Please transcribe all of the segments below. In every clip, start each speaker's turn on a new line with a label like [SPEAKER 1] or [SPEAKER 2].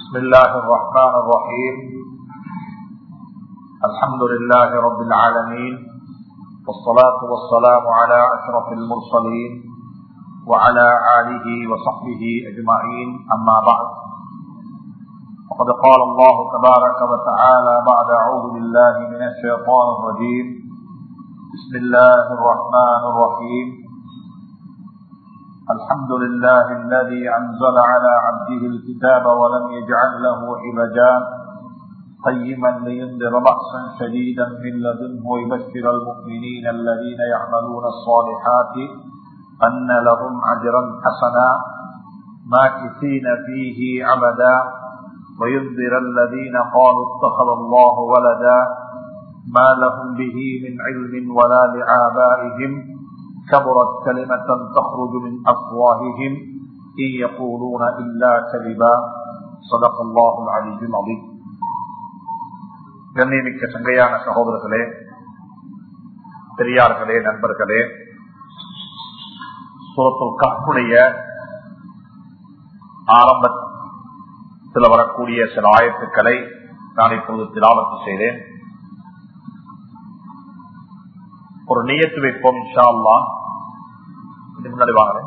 [SPEAKER 1] بسم الله الرحمن الرحيم الحمد لله رب العالمين والصلاة والسلام على أشرف المرسلين وعلى آله وصحبه أجمعين أما بعد وقد قال الله تبارك وتعالى بعد أعوذ بالله من الشيطان الرجيم بسم الله الرحمن الرحيم الحمد لله الذي أنزل على عبده الكتاب ولم يجعل له عوجا قيما لينذر بأسا شديدا من لدنه ويبشر المؤمنين الذين يعملون الصالحات أن لهم أجرا حسنا ماكثين فيه عبدا وينذر الذين قالوا اتخذ الله ولدا ما لهم به من علم ولا لآبائهم كبرت كلمة تخرج من أفواههم إن يقولون إلا كذبا صدق الله العلي العظيم கண்ணியமிக்க சங்கையான சகோதரர்களே பெரியார்களே நண்பர்களே சுரத்துல் கப்புடைய ஆரம்பத்தில் வரக்கூடிய சில ஆயத்துக்களை நான் இப்போது திலாவத்து செய்தேன் ஒரு நீயத்து வைப்போம் இன்ஷா அல்லா இது முன்னாடி வாங்குறேன்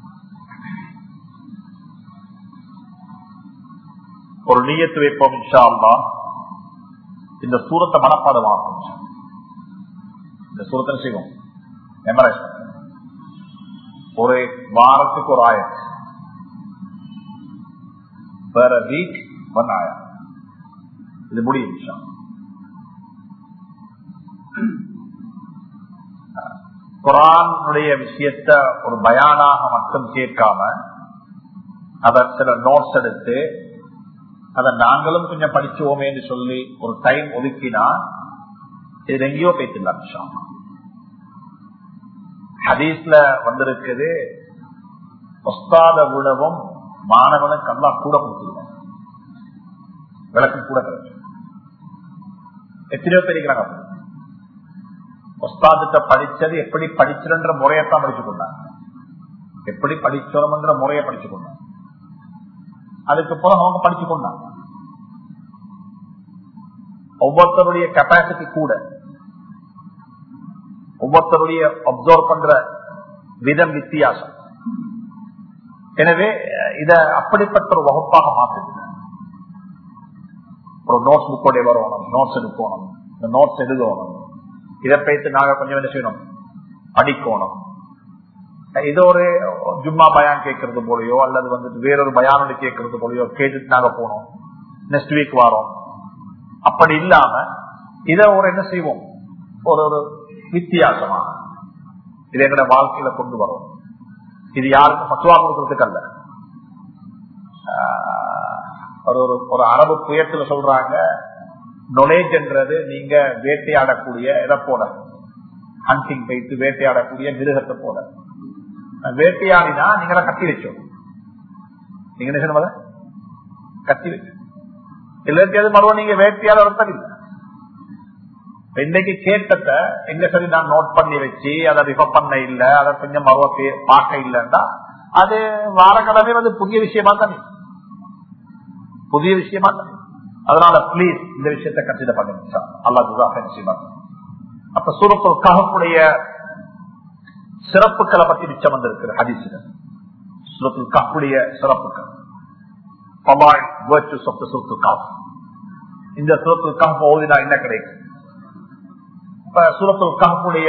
[SPEAKER 1] ஒரு நீயத்து வைப்போம் இன்ஷா அல்லா இந்த சூரத்தை மனப்பாடு வாங்கும் இந்த சூரத்தை செய்வோம் மெமரைஸ் ஒரு வாரத்துக்கு ஒரு ஆயம் வேற வீக் ஒன் ஆயம் இது முடியும் இன்ஷா குரானுடைய விஷயத்த ஒரு பயானாக மட்டும் கேட்காம அத சில நோட்ஸ் எடுத்து அதை நாங்களும் கொஞ்சம் படிச்சுவோமேன்னு சொல்லி ஒரு டைம் ஒதுக்கினா இது எங்கேயோ பேசிடலாம் ஹதீஸ்ல வந்திருக்குது ஒஸ்தாத விடவும் மாணவனுக்கு அல்லா கூட கொடுத்துருங்க விளக்கு கூட கிடைச்சு எத்தனையோ தெரிவிக்கிறாங்க ஒஸ்தாதிட்ட படிச்சது எப்படி படிச்சிருன்ற முறையத்தான் படிச்சு கொண்டாங்க எப்படி படிச்சோம்ங்கிற முறையை படிச்சு கொண்டாங்க அதுக்கு பிறகு அவங்க படிச்சு கொண்டாங்க ஒவ்வொருத்தருடைய கெப்பாசிட்டி கூட ஒவ்வொருத்தருடைய அப்சர்வ் பண்ற விதம் வித்தியாசம் எனவே இத அப்படிப்பட்ட ஒரு வகுப்பாக மாற்றுது ஒரு நோட்ஸ் புக்கோடைய வரணும் நோட்ஸ் எடுக்கணும் இந்த நோட்ஸ் எழுதணும் இதை பேசி நாங்க கொஞ்சம் என்ன செய்யணும் படிக்கணும் இது ஒரு ஜும்மா பயான் கேட்கறது போலயோ அல்லது வந்துட்டு வேறொரு பயானோட கேட்கறது போலயோ கேட்டுட்டு நாங்க போனோம் நெக்ஸ்ட் வீக் வரோம் அப்படி இல்லாம இத ஒரு என்ன செய்வோம் ஒரு ஒரு வித்தியாசமா இது எங்கட வாழ்க்கையில கொண்டு வரும் இது யாருக்கும் பத்துவா கொடுக்கறதுக்கு அல்ல ஒரு ஒரு அரபு புயத்துல சொல்றாங்க நொலேஜ் என்றது நீங்க வேட்டையாடக்கூடிய இதை போல ஹண்டிங் போயிட்டு வேட்டையாடக்கூடிய மிருகத்தை போல வேட்டையாடினா நீங்க கட்டி வச்சோம் நீங்க என்ன சொன்ன கட்டி வச்சு இல்லாட்டியாவது மறுவ நீங்க வேட்டையாட ஒருத்தர் இல்லை இன்னைக்கு கேட்டத எங்க சரி நான் நோட் பண்ணி வச்சு அதை ரிஃபர் பண்ண இல்ல அதை கொஞ்சம் மறுவ பார்க்க இல்லைன்னா அது வாரக்கிழமை வந்து புதிய விஷயமா தானே புதிய விஷயமா தானே அதனால பிளீஸ் இந்த விஷயத்தை கன்சிடர் பண்ணுங்க அல்லா அப்ப சூரத்துல் கஹப்புடைய சிறப்புகளை பத்தி மிச்சம் வந்திருக்கிற ஹதீசுகள் சூரத்துல் கஹுடைய சிறப்புகள் இந்த சுரத்துல் கஹப் ஓதினா என்ன கிடைக்கும் இப்ப சூரத்துல் கஹப்புடைய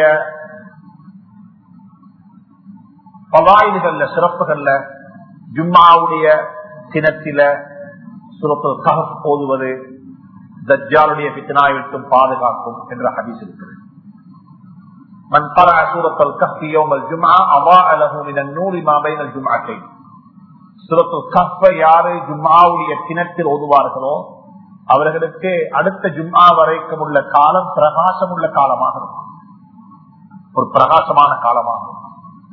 [SPEAKER 1] பவாயில்கள்ல சிறப்புகள்ல ஜும்மாவுடைய தினத்தில சுரத்துல் கஹப் ஓதுவது தஜ்ஜாலுடைய பித்தனாய் விட்டும் பாதுகாக்கும் என்ற ஹதீஸ் இருக்கிறது من قرأ سورة الكهف يوم الجمعة أضاء له من النور ما بين الجمعتين سورة الكهف யாரு ஜும்மாவுடைய தினத்தில் ஓதுவார்களோ அவர்களுக்கு அடுத்த ஜும்மா வரைக்கும் உள்ள காலம் பிரகாசம் உள்ள காலமாக இருக்கும் ஒரு பிரகாசமான காலமாக இருக்கும்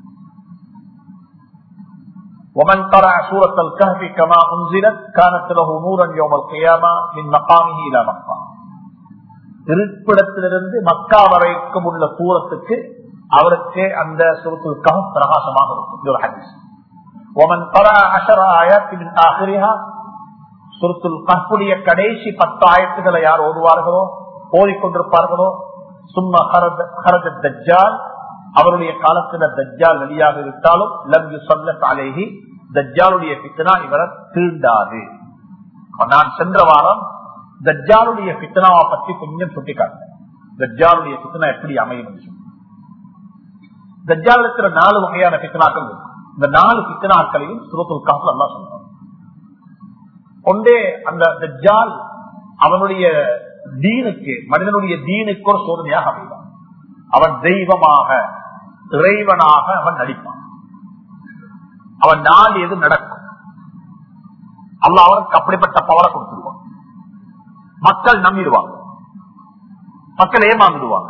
[SPEAKER 1] ومن قرأ سورة الكهف كما أنزلت كانت له نورا يوم القيامة من مقامه إلى مقام இருப்பிடத்திலிருந்து மக்கா வரைக்கும் உள்ள சூரத்துக்கு அவருக்கு அந்த சுரத்துக்காக பிரகாசமாக இருக்கும் இது ஒரு ஹதீஸ் ومن قرأ عشر آيات من آخرها சுருத்துல் கற்புடைய கடைசி பத்தாயிரத்துகளை யார் ஓதுவார்களோ ஓதிக்கொண்டிருப்பார்களோ சும்மா ஹரத தஜ்ஜால் அவருடைய காலத்துல தஜ்ஜால் வெளியாக விட்டாலும் லம் யு சொல்ல தாலேஹி தஜ்ஜாலுடைய பித்தனா இவரை தீண்டாது நான் சென்ற வாரம் தஜ்ஜாலுடைய பித்தனாவை பற்றி கொஞ்சம் சுட்டி காட்டேன் தஜ்ஜாலுடைய பித்தனா எப்படி அமையும் என்று சொல்லி தஜ்ஜாலுக்கிற நாலு வகையான பித்தனாக்கள் இருக்கு இந்த நாலு பித்தனாக்களையும் சுரத்துல் காப்பில் அல்லா சொல்றாங்க கொண்டே அந்த தஜ்ஜால் அவனுடைய தீனுக்கு மனிதனுடைய தீனுக்கு ஒரு சோதனையாக அமைவான் அவன் தெய்வமாக இறைவனாக அவன் நடிப்பான் அவன் நாள் எது நடக்கும் அல்ல அவனுக்கு அப்படிப்பட்ட பவரை கொடுத்துருவான் மக்கள் நம்பிடுவாங்க மக்கள் ஏமாந்துடுவாங்க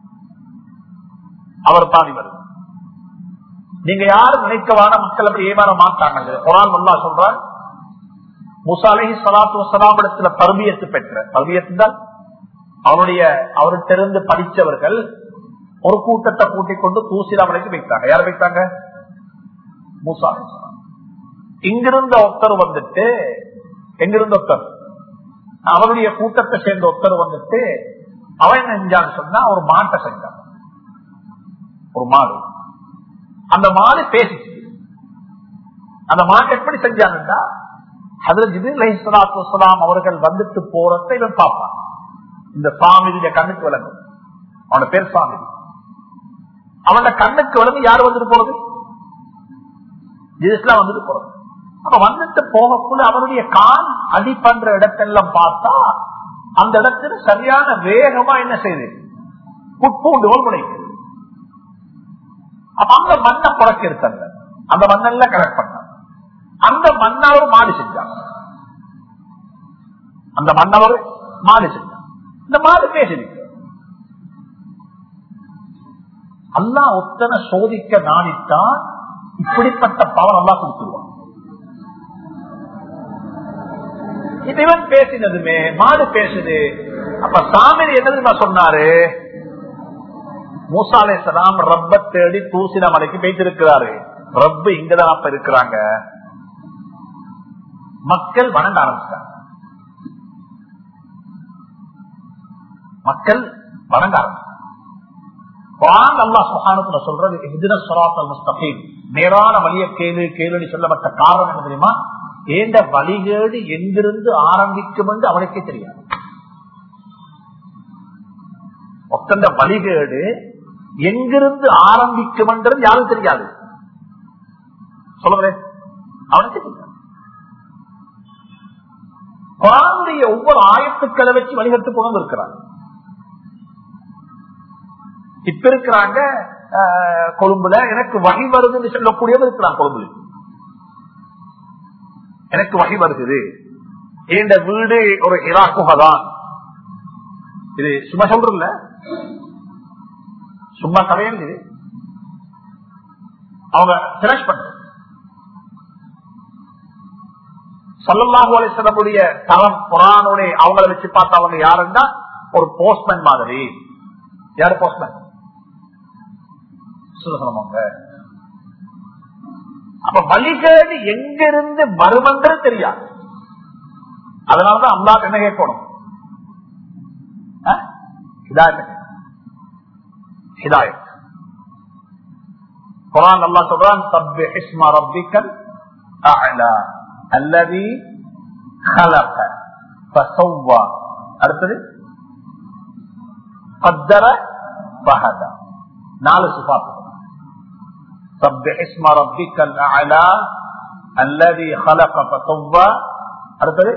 [SPEAKER 1] அவர் பாதி வருது நீங்க யாரும் நினைக்கவான மக்கள் அப்படி ஏமாற மாட்டாங்க குரான் நல்லா சொல்றார் முசாலை சலாத்து வசலாம் இடத்துல பருவியத்து பெற்ற பருவியத்து தான் அவருடைய அவர்கிட்ட படிச்சவர்கள் ஒரு கூட்டத்தை கூட்டிக் கொண்டு தூசிலா வரைக்கும் வைத்தாங்க யார் வைத்தாங்க மூசா இங்கிருந்த ஒருத்தர் வந்துட்டு எங்கிருந்த ஒருத்தர் அவருடைய கூட்டத்தை சேர்ந்த ஒருத்தர் வந்துட்டு அவன் என்ன செஞ்சான்னு சொன்னா ஒரு மாட்டை செஞ்சான் ஒரு மாடு அந்த மாடு பேசிச்சு அந்த மாட்டை எப்படி செஞ்சாங்கன்னா அதுல ஜிதிலாம் அவர்கள் வந்துட்டு போறதை இவன் பார்ப்பான் இந்த சாமியுடைய கண்ணுக்கு விளங்கும் அவன பேர் சாமி அவன கண்ணுக்கு விளங்கு யார் வந்துட்டு போறது ஜிதிஸ்லாம் வந்துட்டு போறது அப்ப வந்துட்டு போகக்குள்ள அவனுடைய கால் அடி பண்ற இடத்தெல்லாம் பார்த்தா அந்த இடத்துல சரியான வேகமா என்ன செய்யுது புட்பூண்டுகள் முளைக்குது அப்ப அந்த மண்ணை புறக்க இருக்காங்க அந்த மண்ணெல்லாம் கரெக்ட் பண்ணாங்க அந்த மண்ணவர் மாடு செஞ்சாங்க அந்த மன்னவர் மாடு செஞ்சாங்க இந்த மாடு பேசிருக்கு அல்லா ஒத்தனை சோதிக்க நாடித்தான் இப்படிப்பட்ட பவர் அல்லா கொடுத்துருவான் இவன் பேசினதுமே மாடு பேசுது அப்ப சாமி என்ன தெரியுமா சொன்னாரு மூசாலே சலாம் ரப்ப தேடி தூசில மலைக்கு போய்த்திருக்கிறாரு ரப்பு இங்கதான் அப்ப இருக்கிறாங்க மக்கள் வணங்க ஆரம்பிச்சாங்க மக்கள் வணங்க ஆரம்பிச்சாங்க சொல்றது நேரான வழிய கேளு கேள்வி சொல்லப்பட்ட காரணம் என்ன தெரியுமா ஏண்ட வழிகேடு எங்கிருந்து ஆரம்பிக்கும் என்று அவனுக்கே தெரியாது ஒத்தந்த வழிகேடு எங்கிருந்து ஆரம்பிக்கும் என்றது யாரும் தெரியாது சொல்லுங்களேன் அவனுக்கு தெரியாது குரானுடைய ஒவ்வொரு ஆயத்துக்களை வச்சு வழிகட்டு கொண்டு இருக்கிறாங்க இப்ப இருக்கிறாங்க கொழும்புல எனக்கு வகை வருதுன்னு சொல்லக்கூடியவர் இருக்கிறான் கொழும்புல எனக்கு வகை வருகிறது இந்த வீடு ஒரு இராக்குகதான் இது சும்மா சொல்றல சும்மா கதையும் இது அவங்க சிரஷ் பண்ற சல்லல்லாஹு அலிசல்லமுடைய தரம் குரானுடைய அவங்கள வச்சு பார்த்தா அவங்க யாருன்னா ஒரு போஸ்ட்மேன் மாதிரி யாரு போஸ்ட்மேன் சொல்லுங்க அப்ப வழிகேடு எங்கிருந்து வருமென்று தெரியாது அதனாலதான் அல்லா என்ன கேட்கணும் ஹிதாயத் குரான் அல்லா சொல்றான் தப்பி இஸ்மா ரப்பிக்கல் அலா அல்லதி خلق فسوى அடுத்தது قدر فهدى நாலு சிபாத்து سبح اسم ربك الاعلى الذي خلق فسوى அடுத்தது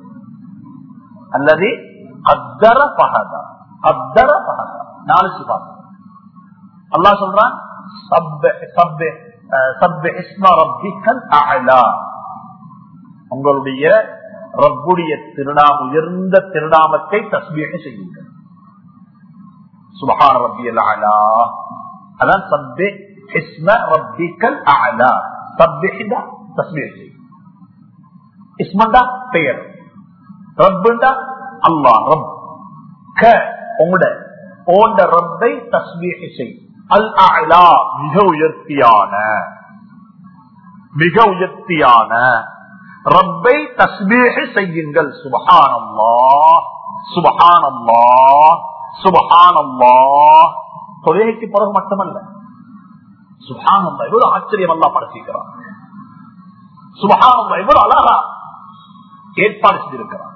[SPEAKER 1] الذي قدر فهدى قدر فهدى நாலு சிபாத்து அல்லாஹ் சொல்றான் سبح سبح سبح اسم ربك الاعلى உங்களுடைய ரப்புடைய திருநாம் உயர்ந்த திருநாமத்தை தஸ்மீக செய்யுங்கள் சுபஹான ரப்பியல் அலா அதான் சப்பே இஸ்ம ரப்பிக்கல் அலா சப்பிஹிதா தஸ்மீக செய்யும் இஸ்மண்டா பெயர் ரப்புண்டா அல்லாஹ் ரப் க உங்களோட ஓண்ட ரப்பை தஸ்மீக செய் அல் அலா மிக உயர்த்தியான மிக உயர்த்தியான ரப்பை தஸ்பீஹ் செய்யுங்கள் சுபஹானல்லா சுபஹானல்லா சுபஹானல்லா தொழுகைக்கு பிறகு மட்டுமல்ல சுபஹானல்லா எவ்வளவு ஆச்சரியம் அல்லா படைச்சிருக்கிறான் சுபஹானல்லா எவ்வளவு அழகா ஏற்பாடு செய்திருக்கிறான்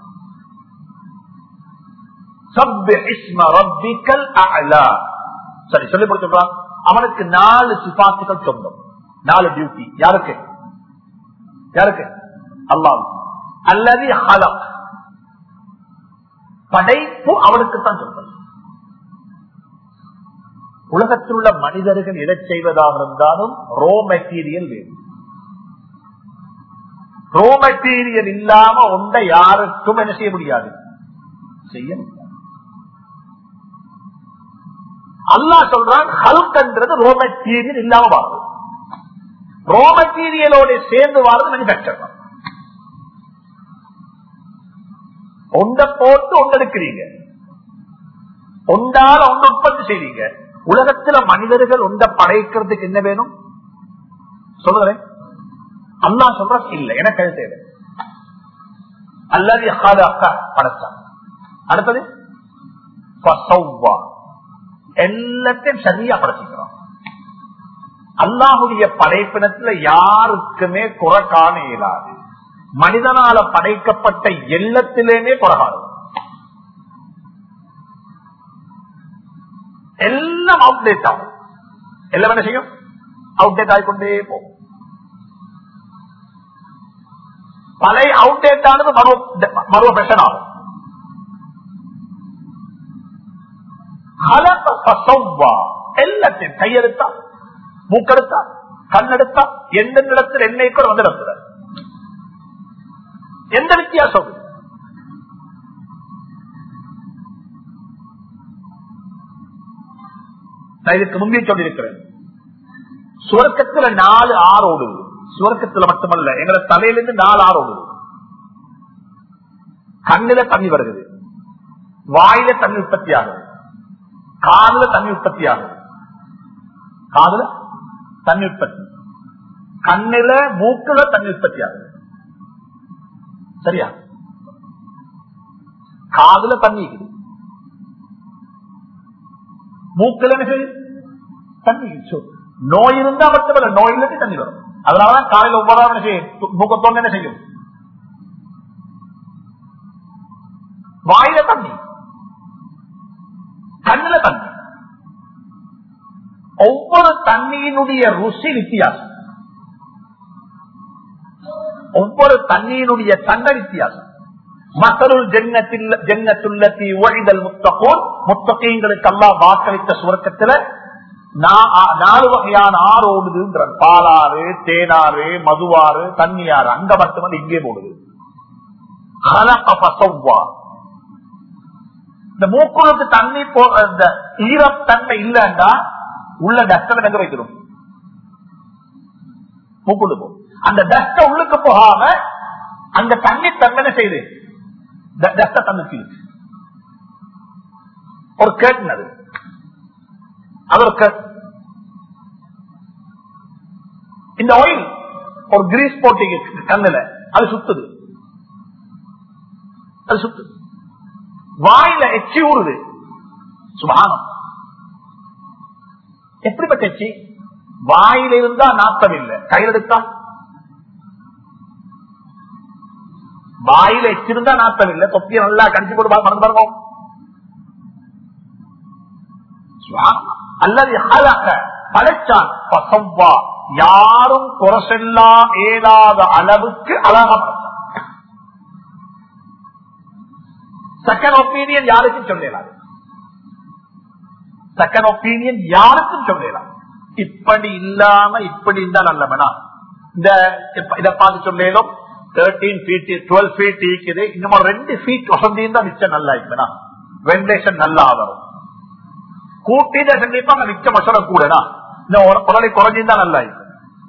[SPEAKER 1] சப்பிஹ் இஸ்ம ரப்பிக்கல் அஅலா சரி சொல்லி கொடுத்துறான் அவனுக்கு நாலு சிபாத்துகள் சொந்தம் நாலு டியூட்டி யாருக்கு யாருக்கு அல்லாஹ் அல்லது ஹலக் படைப்பு அவனுக்கு தான் சொந்தம் உலகத்தில் உள்ள மனிதர்கள் எதை செய்வதாக இருந்தாலும் ரோ மெட்டீரியல் வேணும் ரோ மெட்டீரியல் இல்லாம ஒன்றை யாருக்கும் என்ன செய்ய முடியாது செய்ய முடியாது அல்லாஹ் சொல்றான் ஹல்கன்றது ரோ மெட்டீரியல் இல்லாம வாழும் ரோ மெட்டீரியலோட சேர்ந்து வாழ்றது மேனுபேக்சர் தான் ஒன்றை போட்டு ஒன்றெடுக்கிறீங்க ஒன்றால் ஒன்று உற்பத்தி செய்வீங்க உலகத்துல மனிதர்கள் ஒன்றை படைக்கிறதுக்கு என்ன வேணும் சொல்லுறேன் அண்ணா சொல்ற இல்ல எனக்கு அது தேவை அல்லது படைச்சான் அடுத்தது ஃபசவ்வா. எல்லாத்தையும் சரியா படைச்சிக்கிறோம் அல்லாஹுடைய படைப்பினத்துல யாருக்குமே குறை காண இயலாது மனிதனால படைக்கப்பட்ட எல்லத்திலேயுமே குறை காணும் எல்லாம் அவுடேட் ஆகும் எல்லாம் என்ன செய்யும் அவுடேட் ஆகிக்கொண்டே போகும் பழைய அவுடேட் ஆனது மறுவ மறுவ பிரச்சனை ஆகும் ஹலக ஃபசவ்வா. எல்லாத்தையும் கையெடுத்தா மூக்கெடுத்தா கண்ணெடுத்தா எந்த இடத்துல என்னைக்கு வந்து இடத்துல எந்த வித்தியாசம் இல்லை. நான் இதுக்கு முன்பே சொல்லியிருக்கிறேன் சுவர்க்கத்துல நாலு ஆறு ஓடுது சுவர்க்கத்துல மட்டுமல்ல எங்களை தலையிலிருந்து நாலு ஆறு ஓடுது கண்ணில தண்ணி வருகிறது வாயில தண்ணி உற்பத்தி ஆகுது காதுல தண்ணி உற்பத்தி ஆகுது காதுல தண்ணி உற்பத்தி கண்ணில மூக்குல தண்ணி உற்பத்தி ஆகுது சரியா காதுல தண்ணி இருக்குது மூக்குல என்ன செய்யுது? தண்ணி இருக்குது. So, நோய் இருந்தா மட்டுமல்ல நோயிலிருந்து தண்ணி வரும் அதனாலதான் காலையில ஒவ்வொரு என்ன செய்யும் மூக்கத்தோண்டு என்ன செய்யும் வாயில தண்ணி கண்ணுல தண்ணி ஒவ்வொரு தண்ணியினுடைய ருசி வித்தியாசம் ஒவ்வொரு தண்ணியினுடைய தண்ட வித்தியாசம் மக்களுள் ஜென்னத்தில் ஜென்னத்துள்ளத்தி ஒழிதல் முத்தகோன் முத்தகைங்களுக்கு அல்லா வாக்களித்த சுவர்க்கத்துல நா- ஆ- நாலு வகையான ஆறு ஓடுதுன்ற பாலாறு தேனாறு மதுவாறு தண்ணியாறு அங்க மட்டுமல்ல இங்கே போடுது خلق فسوى. இந்த மூக்குளுக்கு தண்ணி போ இந்த ஈரத்தன்மை இல்லைன்னா உள்ள டஸ்ட எங்க வைக்கிறோம் மூக்குள்ள போ அந்த டஸ்ட உள்ளுக்கு போகாம அந்த தண்ணி தன்மை என்ன செய்யுது டஸ்ட தண்ணி ஒரு கேட்டு அது அது ஒரு curtain. இந்த ஆயில் ஒரு கிரீஸ் போட்டீங்க கண்ணுல அது சுத்துது அது சுத்துது வாயில எச்சி ஊறுது சுபானம் எப்படிப்பட்ட எச்சி வாயில இருந்தா நாட்டம் இல்லை கையில் எடுத்தா வாயில எச்சிருந்தா நாட்டம் இல்லை தொப்பியை நல்லா கடிச்சு போட்டு பா- மறந்து பாருங்க சுப்ஹானல்லாஹ். அல்லது ஹலக படைச்சான் பசவ்வா. யாரும் குறைசெல்லா ஏதாத அளவுக்கு அழகா செகண்ட் ஒப்பீனியன் யாருக்கும் சொல்லலாம் செகண்ட் ஒப்பீனியன் யாருக்கும் சொல்லலாம் இப்படி இல்லாம இப்படி இருந்தா நல்லவனா இந்த இப்ப இதை பார்த்து சொல்லும் தேர்டீன் ஃபீட் டுவெல் ஃபீட் இருக்குது இன்னும் ஒரு ரெண்டு ஃபீட் வசந்தி இருந்தா மிச்சம் நல்லா இருக்குனா வென்டிலேஷன் நல்லா வரும் கூட்டிட்டு கண்டிப்பா மிச்ச மசோட கூடனா இந்த உடனே குறைஞ்சிருந்தா நல்லா இருக்கும்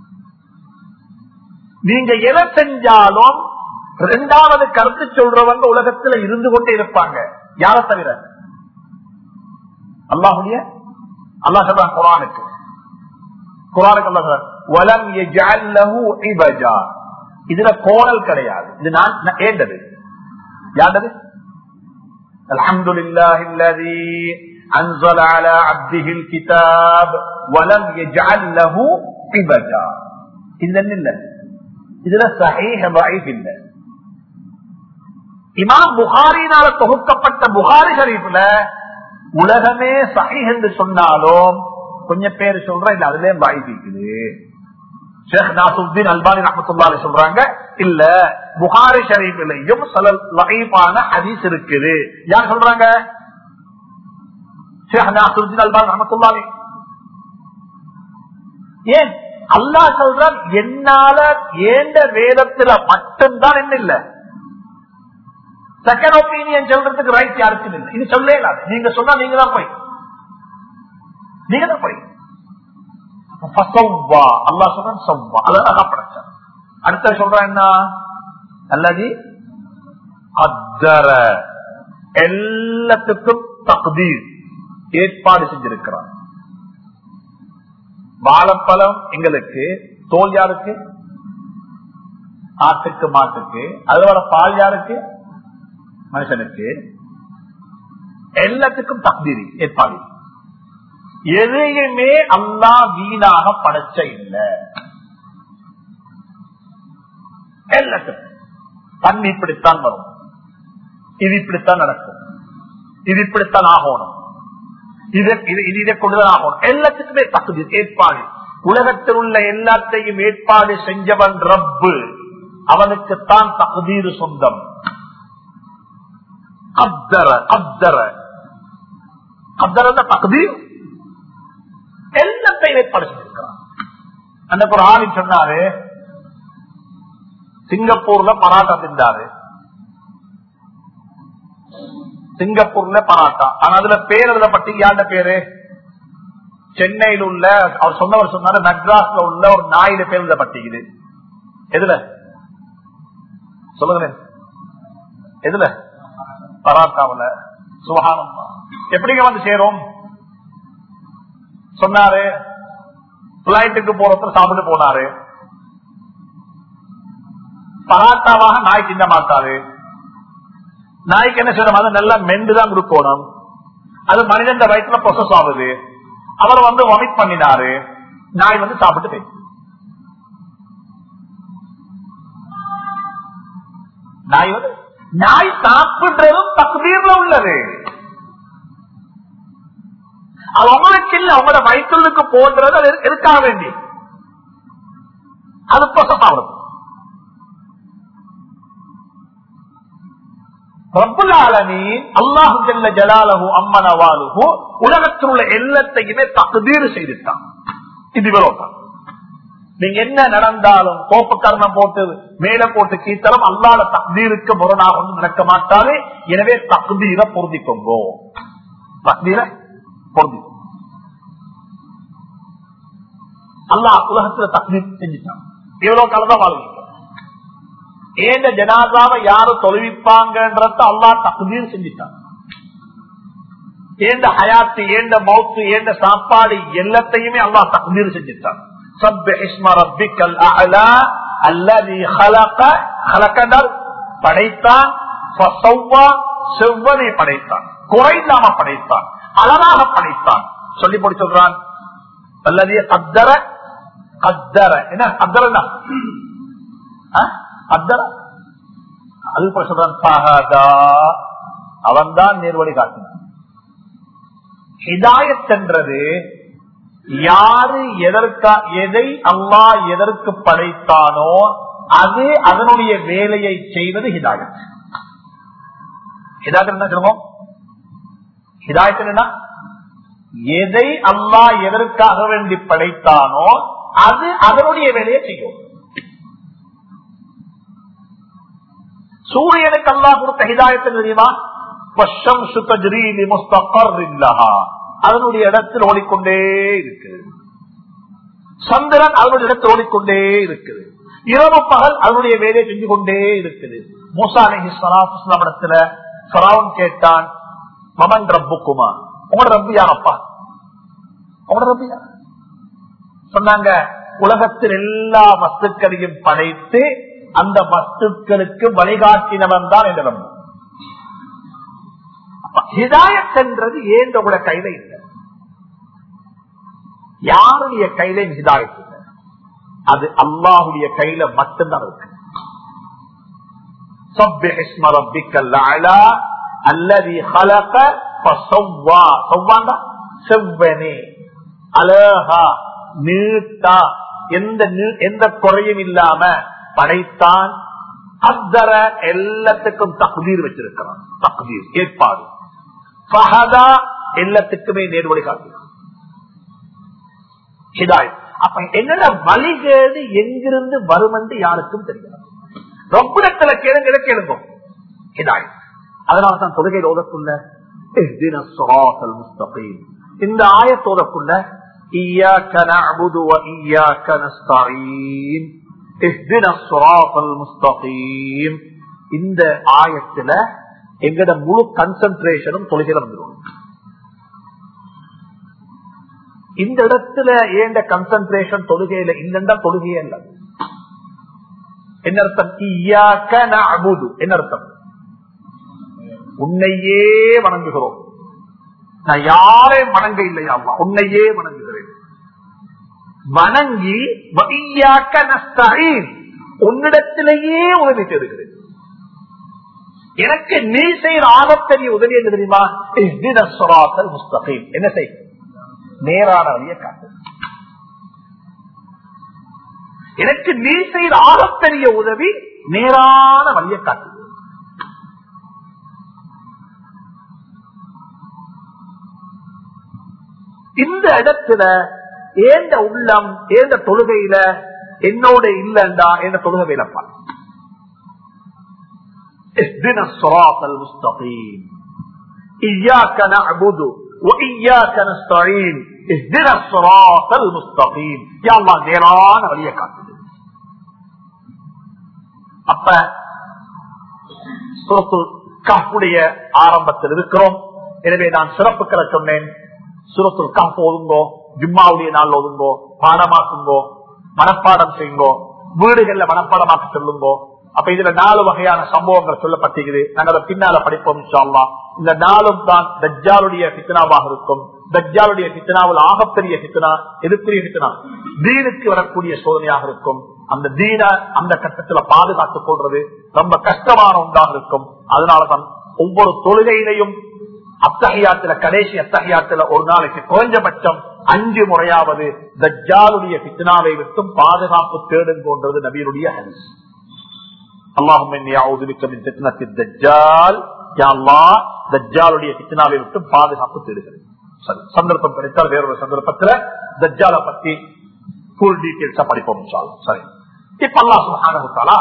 [SPEAKER 1] நீங்க எதை செஞ்சாலும் இரண்டாவது கருத்து சொல்றவங்க உலகத்துல இருந்து கொண்டே இருப்பாங்க யார தவிர அல்லாஹுடைய அல்லாஹ் சொல்றான் குரானுக்கு குரானுக்கு அல்லாஹ் சொல்றான் "வலம் யஜஅல் லஹு இபஜா." இதுல கோணல் கிடையாது இது நான் நான் ஏண்டது யாண்டது الحمد لله الذي أنزل على عبده الكتاب ولم يجعل له عبدا إذن الله இதுல சஹீஹ் ضعيف இல்ல இமாம் புகாரினால தொகுக்கப்பட்ட புகாரி ஷரீஃப்ல உலகமே சஹீஹ் என்று சொன்னாலும் கொஞ்சம் பேர் சொல்ற இல்ல அதுலயே பாய்ஸ் இருக்குது ஷேக் நாசுத்தீன் அல்பானி ரஹமத்துல்லாஹி சொல்றாங்க இல்ல புகாரி ஷரீஃபிலையும் சில லகைப்பான ஹதீஸ் இருக்குது யார் சொல்றாங்க ஷேக் நாசுத்தீன் அல்பானி ரஹமத்துல்லாஹி ஏன் அல்லாஹ் சொல்றான் என்னால ஏண்ட வேதத்துல மட்டும்தான் என்ன இல்ல செகண்ட் ஒப்பீனியன் சொல்றதுக்கு ரைட் யாருக்கும் இல்லை இது சொல்லே இல்லாது நீங்க சொன்னா நீங்க தான் போய் நீங்க தான் போய் ஃபசவ்வா. அல்லாஹ் சொல்றான் சவ்வா. அழகா படைச்சான். அடுத்த சொல்றான் என்ன அல்லது அத்தர எல்லாத்துக்கும் தக்தீர் ஏற்பாடு செஞ்சிருக்கிறான் வாழைப்பழம் எங்களுக்கு தோல் யாருக்கு ஆட்டுக்கு மாட்டுக்கு அதோட பால் யாருக்கு மனுஷனுக்கு எல்லாத்துக்கும் தக்தீரி ஏற்பாடு எதையுமே அல்லா வீணாக படைச்ச இல்லை எல்லாத்துக்கும் தண்ணி இப்படித்தான் வரும் இது இப்படித்தான் நடக்கும் இது இப்படித்தான் ஆகணும் இது இது- இது இதை கொண்டுதான் ஆகணும் எல்லாத்துக்குமே தகுதி ஏற்பாடு உலகத்தில் உள்ள எல்லாத்தையும் ஏற்பாடு செஞ்சவன் ரப்பு அவனுக்குத்தான் தகுதீர் சொந்தம் அப்தர அப்தர அப்தர தகுதீர் எல்லாத்தையும் ஏற்பாடு செஞ்சிருக்கிறான் அந்த ஒரு ஆணி சொன்னாரு சிங்கப்பூர்ல பராட்டா தின்றாரு சிங்கப்பூர்ல பராட்டா ஆனா அதுல பேர் எழுதப்பட்டு யாண்ட பேரு சென்னையில் உள்ள அவர் சொன்னவர் சொன்னாரு மெட்ராஸ்ல உள்ள ஒரு நாயில பேர் எழுதப்பட்டிக்குது எதுல சொல்லுங்களேன் எதுல பராட்டாவுல சுகானம் எப்படிங்க வந்து சேரும் சொன்னாரு பிளைட்டுக்கு போறப்ப சாப்பிட்டு போனாரு பராட்டாவாக நாய் தின்ன மாட்டாரு நாய்க்கு என்ன செய்யணும் அது நல்லா மெண்டுதான் கொடுக்கணும் அது மனிதன் வயிற்றுல ப்ரொசஸ் ஆகுது அவர் வந்து வமிட் பண்ணினாரு நாய் வந்து சாப்பிட்டு போயிடுச்சு நாய் வந்து நாய் சாப்பிடுறதும் தகுதியில உள்ளது அது அவங்களுக்கு இல்ல அவங்களோட வயிற்றுக்கு போன்றது அது எது- எதுக்காக வேண்டி அது ப்ரொசஸ் ஆகுது ரப்புல் ஆலமீன் அல்லாஹு ஜல்ல ஜலாலஹு அம்மனவாலுஹு உலகத்தில் உள்ள எல்லாத்தையுமே தகுதீர் செய்துட்டான் இது விரோதம் நீங்க என்ன நடந்தாலும் கோப்பு கர்ணம் போட்டு மேல போட்டு கீத்தரம் அல்லாத தக்தீருக்கு முரணாக ஒன்றும் நடக்க மாட்டாரு எனவே தகுதீர பொருந்திக்கோங்கோ தக்தீர பொருந்தி அல்லாஹ் உலகத்துல தக்தீர் செஞ்சுட்டான் எவ்வளவு காலதான் வாழ்வீங்க ஏந்த ஜனாதாவை யாரு தொழுவிப்பாங்கன்றத அல்லா தகுதீர் செஞ்சுட்டான் ஏந்த ஹயாத்து ஏந்த மௌத்து ஏந்த சாப்பாடு எல்லாத்தையுமே அல்லா தகுதீர் செஞ்சுட்டான் சப் இஸ்ம ரப்பிக்கல் அலா அல்லது ஹலக ஹலகடல் படைத்தான் ஃபசவ்வா, செவ்வனை படைத்தான் குறையில்லாம படைத்தான் அழகாக படைத்தான் சொல்லி போட்டு சொல்றான் அல்லது அத்தர அத்தர என்ன அத்தரா அத்தர அது போல சொல்றான் பஹதா அவன் தான் நேர்வழி காட்டினான் ஹிதாயத் என்றது யாரு எதற்கா எதை அல்லாஹ் எதற்கு படைத்தானோ அது அதனுடைய வேலையை செய்வது ஹிதாயத் ஹிதாயத் என்ன சொல்லுவோம் ஹிதாயத் என்ன எதை அல்லாஹ் எதற்காக வேண்டி படைத்தானோ அது அதனுடைய வேலையை செய்யும் சூரியனுக்கு அல்லாஹ் கொடுத்த ஹிதாயத்தை தெரியுமா வஷம்சு தஜ்ரீ லிமுஸ்தகர்ரின் லஹா. அதனுடைய இடத்தில் ஓடிக்கொண்டே இருக்குது சந்திரன் அதனுடைய இடத்தில் ஓடிக்கொண்டே இருக்குது இரவு பகல் அதனுடைய வேலையை செஞ்சு கொண்டே இருக்குது மூசா அலஹி சலாஹ் இடத்துல ஃபராவுன் கேட்டான் மமன் ரப்புக்குமா உங்களோட ரப்பு யாரப்பா உங்களோட ரப்பு யார் சொன்னாங்க உலகத்தில் எல்லா வஸ்துக்களையும் படைத்து அந்த வஸ்துக்களுக்கு வழிகாட்டினவன் தான் என்று நம்பும் ஹிதாயத் என்றது ஏன் உங்களோட கையில இல்லை யாருடைய கையில ஹிதாயத் இல்லை அது அல்லாஹுடைய கையில மட்டும்தான் இருக்கு سبح اسم ربك الاعلى الذي خلق فسوى سواண்டா செவ்வனே அழகா நீட்டா எந்த எந்த குறையும் இல்லாம படைத்தான் அத்தர எல்லாத்துக்கும் தகுதீர் வச்சிருக்கிறான் தகுதீர் ஏற்பாடு பகதா எல்லாத்துக்குமே நேர்வழி காட்டுகிறான் ஹிதாயத் அப்ப என்னோட வழிகேடு எங்கிருந்து வரும் என்று யாருக்கும் தெரியாது ரொப்பிடத்துல கேளுங்க கேளுங்க ஹிதாயத் அதனால தான் தொழுகையில் ஓதக்குள்ள இந்த ஆயத்தோதக்குள்ள إياك نعبد وإياك نستعين اهدنا الصراط المستقيم இந்த ஆயத்துல எங்கட முழு கன்சன்ட்ரேஷனும் தொழுகையில வந்துடும் இந்த இடத்துல ஏண்ட கன்சன்ட்ரேஷன் தொழுகையில இல்லைன்னா தொழுகையே இல்ல என்ன அர்த்தம் ஈயாக்க நஅபுது என்ன அர்த்தம் உன்னையே வணங்குகிறோம் நான் யாரையும் வணங்க இல்லையா அம்மா உன்னையே வணங்குகிறேன் வணங்கி வகையாக்க நஸ்தீன் உன்னிடத்திலேயே உதவி தேடுகிறேன் எனக்கு நீ செய்யற ஆகப்பெரிய உதவி என்ன தெரியுமா முஸ்தகீம் என்ன செய் நேரான வழியை காட்டு எனக்கு நீ செய்த ஆகப்பெரிய உதவி நேரான வழியை காட்டு இந்த இடத்துல ஏந்த உள்ளம் ஏந்த தொழுகையில என்னோட இல்லண்டா என்ற தொழுகை வேலப்பா اهدنا الصراط المستقيم إياك نعبد وإياك نستعين اهدنا الصراط المستقيم يا الله நேரான வழியை காட்டுது அப்ப சுரத்துல் காப்புடைய ஆரம்பத்தில் இருக்கிறோம் எனவே நான் சிறப்புக்கிற சொன்னேன் சுரத்துல் காப்பு ஒதுங்கோ ஜும்மாவுடைய நாள் ஒதுங்கோ பாடமாக்குங்கோ மனப்பாடம் செய்யுங்கோ வீடுகள்ல மனப்பாடமாக்க சொல்லுங்கோ அப்ப இதுல நாலு வகையான சம்பவங்கள் சொல்லப்பட்டிருக்குது நாங்கள் அதை பின்னால படிப்போம் இன்ஷால்லா இந்த நாளும் தான் தஜ்ஜாலுடைய சித்தனாவாக இருக்கும் தஜ்ஜாலுடைய சித்தனாவில் ஆகப்பெரிய சித்தனா எதுக்குரிய சித்தனா தீனுக்கு வரக்கூடிய சோதனையாக இருக்கும் அந்த தீன அந்த கட்டத்துல பாதுகாத்துக் கொள்றது ரொம்ப கஷ்டமான ஒன்றாக இருக்கும் அதனாலதான் ஒவ்வொரு தொழுகையிலையும் அத்தகையாத்துல கடைசி அத்தகையாத்துல ஒரு நாளைக்கு குறைஞ்சபட்சம் அஞ்சு முறையாவது தஜ்ஜாலுடைய பித்னாவை விட்டும் பாதுகாப்பு தேடுங்கோன்றது நபியுடைய ஹரிஸ் அல்லாஹும் தஜ்ஜாலுடைய பித்னாவை விட்டும் பாதுகாப்பு தேடுகிறது சரி சந்தர்ப்பம் கிடைத்தால் வேறொரு சந்தர்ப்பத்துல தஜ்ஜால பத்தி ஃபுல் டீட்டெயில்ஸா படிப்போம் சரி இப்ப அல்லாஹ் சுஹானஹு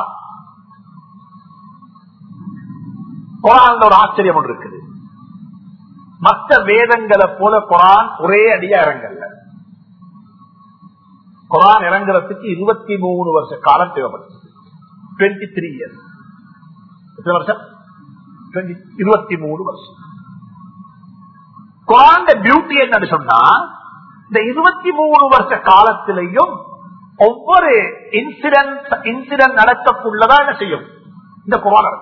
[SPEAKER 1] குரான் ஒரு ஆச்சரியம் ஒன்று இருக்குது மற்ற வேதங்களை போல குரான் ஒரே அடியா இறங்கல்ல குரான் இறங்குறதுக்கு இருபத்தி மூணு வருஷ காலம் தேவைப்படுது டுவெண்ட்டி த்ரீ இயர்ஸ் எத்தனை வருஷம் இருபத்தி மூணு வருஷம் குரான் பியூட்டி என்னன்னு சொன்னா இந்த இருபத்தி மூணு வருஷ காலத்திலையும் ஒவ்வொரு இன்சிடென்ட் இன்சிடென்ட் நடக்கக்குள்ளதான் என்ன செய்யும் இந்த குரான் நடக்கும்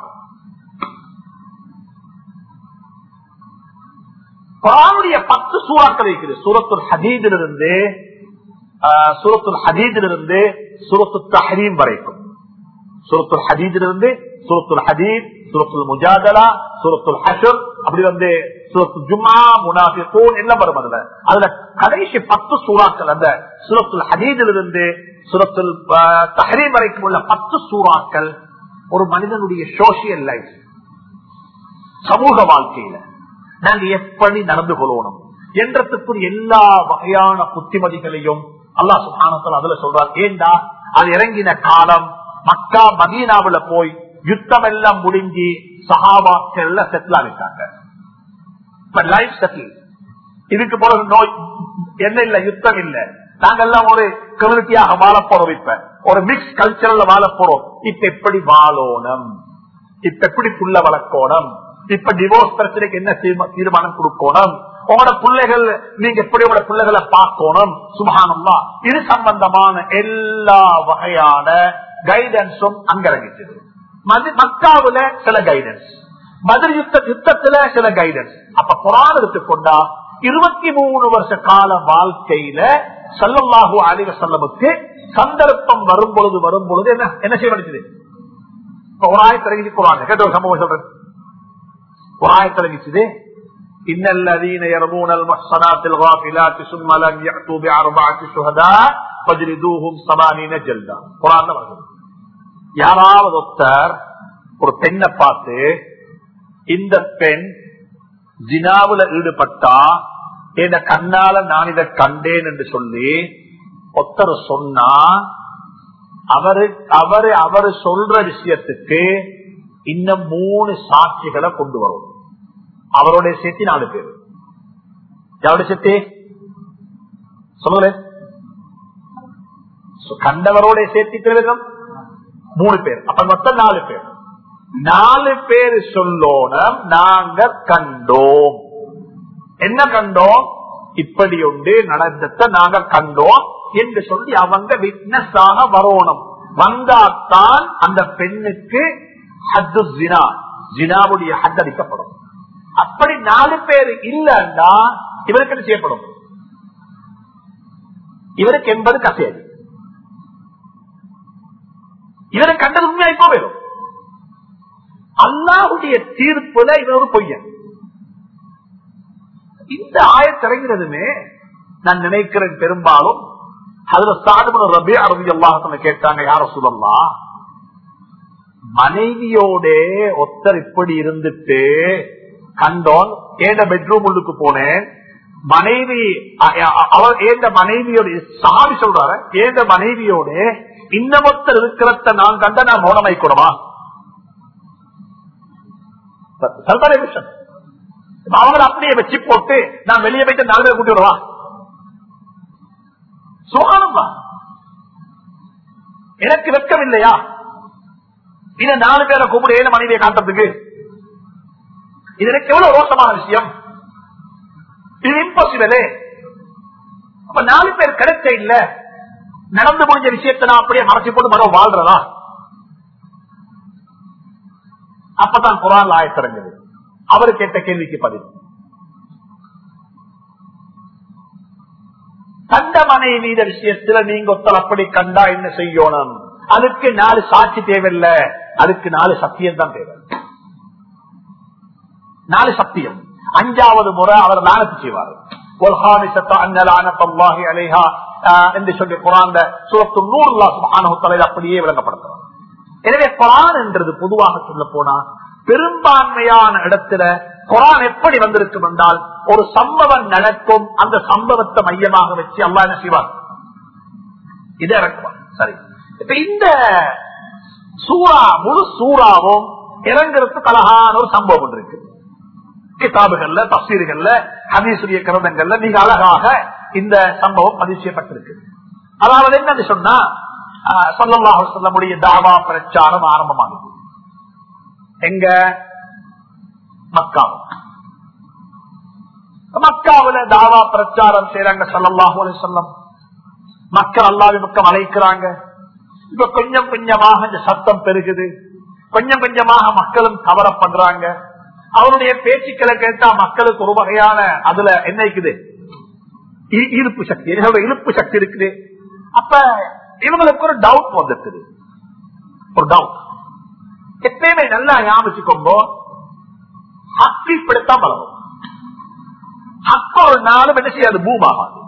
[SPEAKER 1] குரானுடைய பத்து சூறாக்கள் இருக்குது சூரத்துல் ஹதீதிலிருந்து சூரத்துல் ஹதீதிலிருந்து சூரத்து தஹரீம் வரைக்கும் சூரத்துல் ஹதீதிலிருந்து சூரத்துல் ஹதீத் சூரத்துல் முஜாதலா சூரத்துல் ஹஷர் அப்படி வந்து சூரத்து ஜும்மா முனாஃபிகூன் எல்லாம் வரும் அதுல அதுல கடைசி பத்து சூறாக்கள் அந்த சூரத்துல் ஹதீதிலிருந்து சூரத்துல் தஹரீம் வரைக்கும் உள்ள பத்து சூறாக்கள் ஒரு மனிதனுடைய சோசியல் லைஃப் சமூக வாழ்க்கையில நாங்க எப்படி நடந்து கொள்ளணும் என்றதுக்குரிய எல்லா வகையான புத்திமதிகளையும் அல்லா சுபானத்தில் அதுல சொல்றார் ஏண்டா அது இறங்கின காலம் மக்கா மதீனாவுல போய் யுத்தம் எல்லாம் முடிஞ்சு சகாபாக்கள் எல்லாம் செட்டில் ஆகிட்டாங்க இப்ப லைஃப் செட்டில் இதுக்கு பிறகு நோய் என்ன இல்ல யுத்தம் இல்ல நாங்கெல்லாம் ஒரு கம்யூனிட்டியாக வாழ போறோம் இப்ப ஒரு மிக்ஸ் கல்ச்சர்ல வாழ போறோம் இப்ப எப்படி வாழணும் இப்ப எப்படி புள்ள வளர்க்கணும் இப்ப டிவோர்ஸ் பிரச்சனைக்கு என்ன தீர்மானம் கொடுக்கணும் உங்களோட பிள்ளைகள் நீங்க எப்படி உங்களோட பிள்ளைகளை பார்க்கணும் சுபகானம்மா இது சம்பந்தமான எல்லா வகையான கைடன்ஸும் அங்க இறங்கிச்சது மக்காவுல சில கைடன்ஸ் பதில் யுத்த யுத்தத்துல சில கைடன்ஸ் அப்ப குரான் எடுத்துக்கொண்டா இருபத்தி மூணு வருஷ கால வாழ்க்கையில சல்லல்லாஹு அலிவ செல்லமுக்கு சந்தர்ப்பம் வரும் பொழுது வரும் பொழுது என்ன என்ன செய்ய வேண்டியது இப்ப ஒரு ஆயிரத்தி இறங்கி குரான் கேட்ட ஒரு சம்பவம் சொல்றேன் ஒரு ஆயிரத்தி இறங்கிச்சது إن الذين يرمون المحصنات الغافلات ثم لم يأتوا بأربعة شهداء فاجلدوهم ثمانين جلدا قرآن வருது யாராவது ஒருத்தர் ஒரு பெண்ணை பார்த்து இந்த பெண் ஜினாவுல ஈடுபட்டா என் கண்ணால நான் இதை கண்டேன் என்று சொல்லி ஒருத்தர் சொன்னா அவரு அவரு அவரு சொல்ற விஷயத்துக்கு இன்னும் மூணு சாட்சிகளை கொண்டு வரும் அவருடைய சேர்த்தி நாலு பேர் யாருடைய சேர்த்தி சொல்லுங்களே கண்டவரோட சேர்த்தி பேரும் மூணு பேர் அப்ப மொத்தம் நாலு பேர் நாலு பேர் சொல்லோனம் நாங்க கண்டோம் என்ன கண்டோம் இப்படி உண்டு நடந்தத நாங்க கண்டோம் என்று சொல்லி அவங்க விட்னஸ் ஆக வரணும் வந்தாத்தான் அந்த பெண்ணுக்கு ஹத்து ஜினா ஜினாவுடைய ஹத் அடிக்கப்படும் அப்படி நாலு பேர் இல்லன்னா இவருக்கு என்ன செய்யப்படும் இவருக்கு எண்பது கசையது இவரை கண்டது உண்மையாய் போயிடும் அல்லாவுடைய தீர்ப்புல இவர் ஒரு பொய்யன் இந்த ஆயத்திறங்கிறதுமே நான் நினைக்கிறேன் பெரும்பாலும் அதுல சாதமன ரபி அரபி அல்லாஹ் கேட்டாங்க யார சொல்லலாம் மனைவியோட ஒத்தர் இப்படி இருந்துட்டு கண்டோன் ஏண்ட பெட்ரூம் உள்ளுக்கு போனேன் மனைவி அவர் ஏந்த மனைவியோட சாமி சொல்றாரு ஏந்த மனைவியோட இன்னமொத்தர் இருக்கிறத நான் கண்ட நான் மௌனமாய்க்கூடமா சரிதான விஷயம் அவங்களை அப்படியே வச்சு போட்டு நான் வெளியே போயிட்டு நாலு பேர் கூட்டி வருவா சுகானம்மா எனக்கு வெக்கம் இல்லையா இத நாலு பேரை கூப்பிடு ஏன மனைவியை காட்டுறதுக்கு இது எனக்கு எவ்வளவு ரோசமான விஷயம் இது இம்பாசிபிளே அப்ப நாலு பேர் கிடைச்ச இல்ல நடந்து முடிஞ்ச விஷயத்தை நான் அப்படியே மறைச்சு போட்டு மரம் வாழ்றதா அப்பதான் குரான் ஆயத்திறங்குது அவரு கேட்ட கேள்விக்கு பதில் கண்ட மனைவி விஷயத்துல நீங்க ஒருத்தர் அப்படி கண்டா என்ன செய்யணும் அதுக்கு நாலு சாட்சி தேவையில்லை அதுக்கு நாலு சத்தியம் தான் தேவை நாலு சத்தியம் அஞ்சாவது முறை அவர் லானத்து செய்வார் என்று சொல்லி குரான் சுரத்து நூறு அப்படியே விளங்கப்படுத்துவார் எனவே குரான் என்றது பொதுவாக சொல்ல போனா பெரும்பான்மையான இடத்துல குரான் எப்படி வந்திருக்கும் என்றால் ஒரு சம்பவம் நடக்கும் அந்த சம்பவத்தை மையமாக வச்சு அல்லா என்ன செய்வார் இதை இறக்குவார் சரி இப்ப இந்த சூறா முழு சூறாவும் இறங்குறதுக்கு அழகான ஒரு சம்பவம் இருக்கு கிதாபுகள்ல தப்சீர்கள்ல ஹதீசுரிய கிரதங்கள்ல மிக அழகாக இந்த சம்பவம் பதிவு செய்யப்பட்டிருக்கு அதாவது என்னன்னு சொன்னா சொல்லமாக சொல்லக்கூடிய தாவா பிரச்சாரம் ஆரம்பமானது எங்க மக்கா மக்காவுல தாவா பிரச்சாரம் செய்யறாங்க சொல்லல்லாஹு சொல்லம் மக்கள் அல்லாவின் பக்கம் அழைக்கிறாங்க இப்ப கொஞ்சம் கொஞ்சமாக இந்த சத்தம் பெருகுது கொஞ்சம் கொஞ்சமாக மக்களும் கவர பண்றாங்க அவருடைய பேச்சுக்களை கேட்டா மக்களுக்கு ஒரு வகையான அதுல என்ன இருக்குது ஈர்ப்பு சக்தி இழுப்பு சக்தி இருக்குது அப்ப இவங்களுக்கு ஒரு டவுட் வந்துருக்குது ஒரு டவுட் எப்பயுமே நல்லா ஞாபகிச்சுக்கோங்க ஹக்கு இப்படித்தான் வளரும் ஹக்கு ஒரு நாளும் என்ன செய்யாது பூமாகாது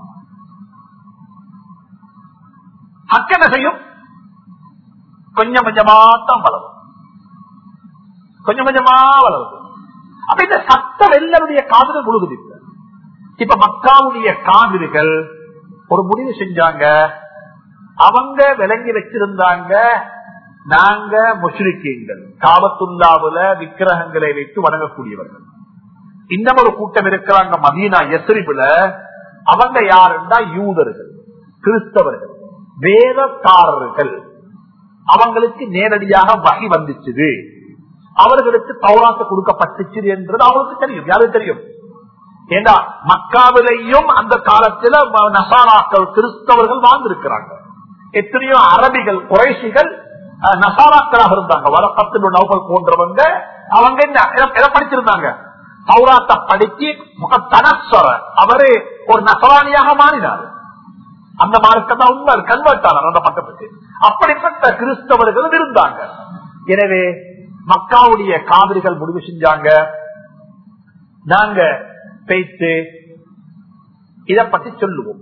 [SPEAKER 1] ஹக்கு என்ன செய்யும் கொஞ்சம் கொஞ்சமா தான் வளரும் கொஞ்சம் கொஞ்சமா வளருது அப்ப இந்த சத்தம் எல்லாருடைய காதல் முழுகுது இப்ப மக்காவுடைய காவிரிகள் ஒரு முடிவு செஞ்சாங்க அவங்க விளங்கி வச்சிருந்தாங்க நாங்க முஷ்ரிக்கீங்கள் காபத்துல்லாவுல விக்கிரகங்களை வைத்து வணங்கக்கூடியவர்கள் இன்னும் ஒரு கூட்டம் இருக்கிறாங்க மதீனா எஸ்ரிபுல அவங்க யாருன்னா யூதர்கள் கிறிஸ்தவர்கள் வேதக்காரர்கள் அவங்களுக்கு நேரடியாக வகை வந்துச்சுது அவர்களுக்கு தௌராத்து கொடுக்கப்பட்டுச்சு என்றது அவங்களுக்கு தெரியும் யாருக்கு தெரியும் ஏண்டா மக்காவிலையும் அந்த காலத்துல நசாராக்கள் கிறிஸ்தவர்கள் வாழ்ந்திருக்கிறாங்க எத்தனையோ அரபிகள் குறைசிகள் அஹ், நசாராக்களாக இருந்தாங்க வலப்பத்து நௌபல் போன்றவங்க அவங்க என்ன எதை- எதை படிச்சிருந்தாங்க சௌராத்த படிச்சு முகத்தனஸ்வர அவரு ஒரு நசராணியாக மாறினார் அந்த மார்க்கம் தான் உண்மை கன்வெர்ட் ஆனார் அந்த பட்டத்துக்கு அப்படிப்பட்ட கிறிஸ்தவர்களும் இருந்தாங்க எனவே மக்காவுடைய காவிரிகள் முடிவு செஞ்சாங்க நாங்க பேச்சு இத பத்தி சொல்லுவோம்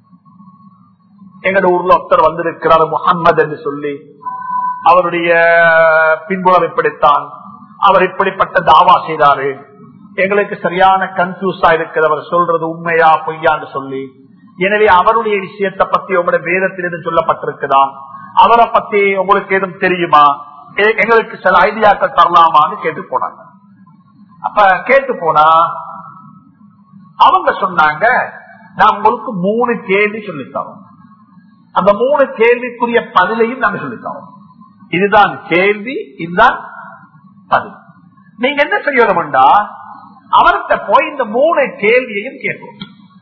[SPEAKER 1] எங்கட ஊர்ல ஒருத்தர் வந்திருக்கிறார் முகம்மது என்று சொல்லி அவருடைய பின்புலம் இப்படித்தான் அவர் இப்படிப்பட்ட தாவா செய்தாரு எங்களுக்கு சரியான கன்ஃபியூஸா இருக்கிறது அவர் சொல்றது உண்மையா பொய்யான்னு சொல்லி எனவே அவருடைய விஷயத்தை பத்தி உங்களோட வேதத்தில் எதுவும் சொல்லப்பட்டிருக்குதா அவரை பத்தி உங்களுக்கு எதுவும் தெரியுமா எ- எங்களுக்கு சில ஐடியாக்கள் தரலாமான்னு கேட்டு போனாங்க அப்ப கேட்டு போனா அவங்க சொன்னாங்க நான் உங்களுக்கு மூணு கேள்வி சொல்லித்தரோம் அந்த மூணு கேள்விக்குரிய பதிலையும் நாங்க சொல்லித்தரோம் இதுதான் கேள்வி இதுதான் பதில் நீங்க என்ன செய்யணும்டா அவர்கிட்ட போய் இந்த மூணு கேள்வியையும் கேட்கும்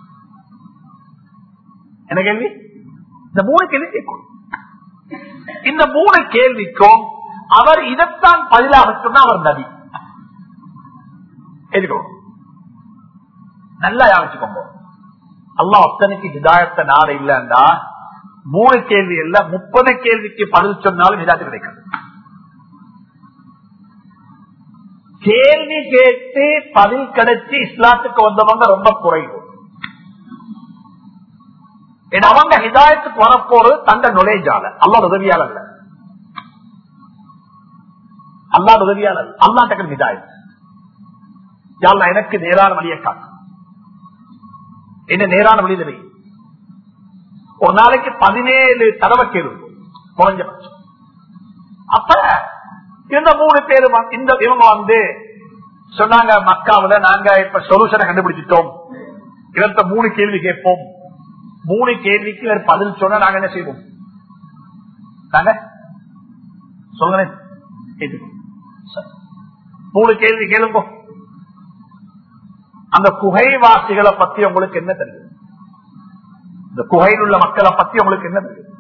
[SPEAKER 1] என்ன கேள்வி இந்த மூணு கேள்வி கேட்கும் இந்த மூணு கேள்விக்கும் அவர் இதைத்தான் பதிலாக சொன்னா அவர் நதி எதுக்கணும் நல்லா யாவச்சுக்கோங்க அல்லாஹ் ஒத்தனைக்கு ஹிதாயத்தை நாட இல்லண்டா மூணு கேள்வி இல்ல முப்பது கேள்விக்கு பதில் சொன்னாலும் ஹிதாயத்து கிடைக்காது கேள்வி கேட்டு பதில் கிடைச்சு இஸ்லாத்துக்கு வந்தவங்க ரொம்ப குறைவு ஏன்னா அவங்க ஹிதாயத்துக்கு வரப்போறது தந்த நுழைஞ்சால அல்லாஹ் உதவியால் அல்ல அல்லாஹ் உதவியால் அல்ல அல்லா டக்கல் ஹிதாயத் யாழ்லா எனக்கு நேரான வழியை காட்டு என்ன நேரான வழி தெரியும் ஒரு நாளைக்கு பதினேழு தடவை கேள்வி குறைஞ்சபட்சம் அப்ப இந்த மூணு பேரு வ- இந்த இவங்க வந்து சொன்னாங்க மக்காவுல நாங்க இப்ப சொல்யூஷனை கண்டுபிடிச்சிட்டோம் இவர்த்த மூணு கேள்வி கேட்போம் மூணு கேள்விக்கு இவர் பதில் சொன்னா நாங்க என்ன செய்வோம் நாங்க சொல்லுங்க கேட்டுக்கோ. சரி. மூணு கேள்வி கேளுங்க அந்த குகைவாசிகளை பத்தி உங்களுக்கு என்ன தெரியும் இந்த குகையில் உள்ள மக்களை பத்தி உங்களுக்கு என்ன தெரியும்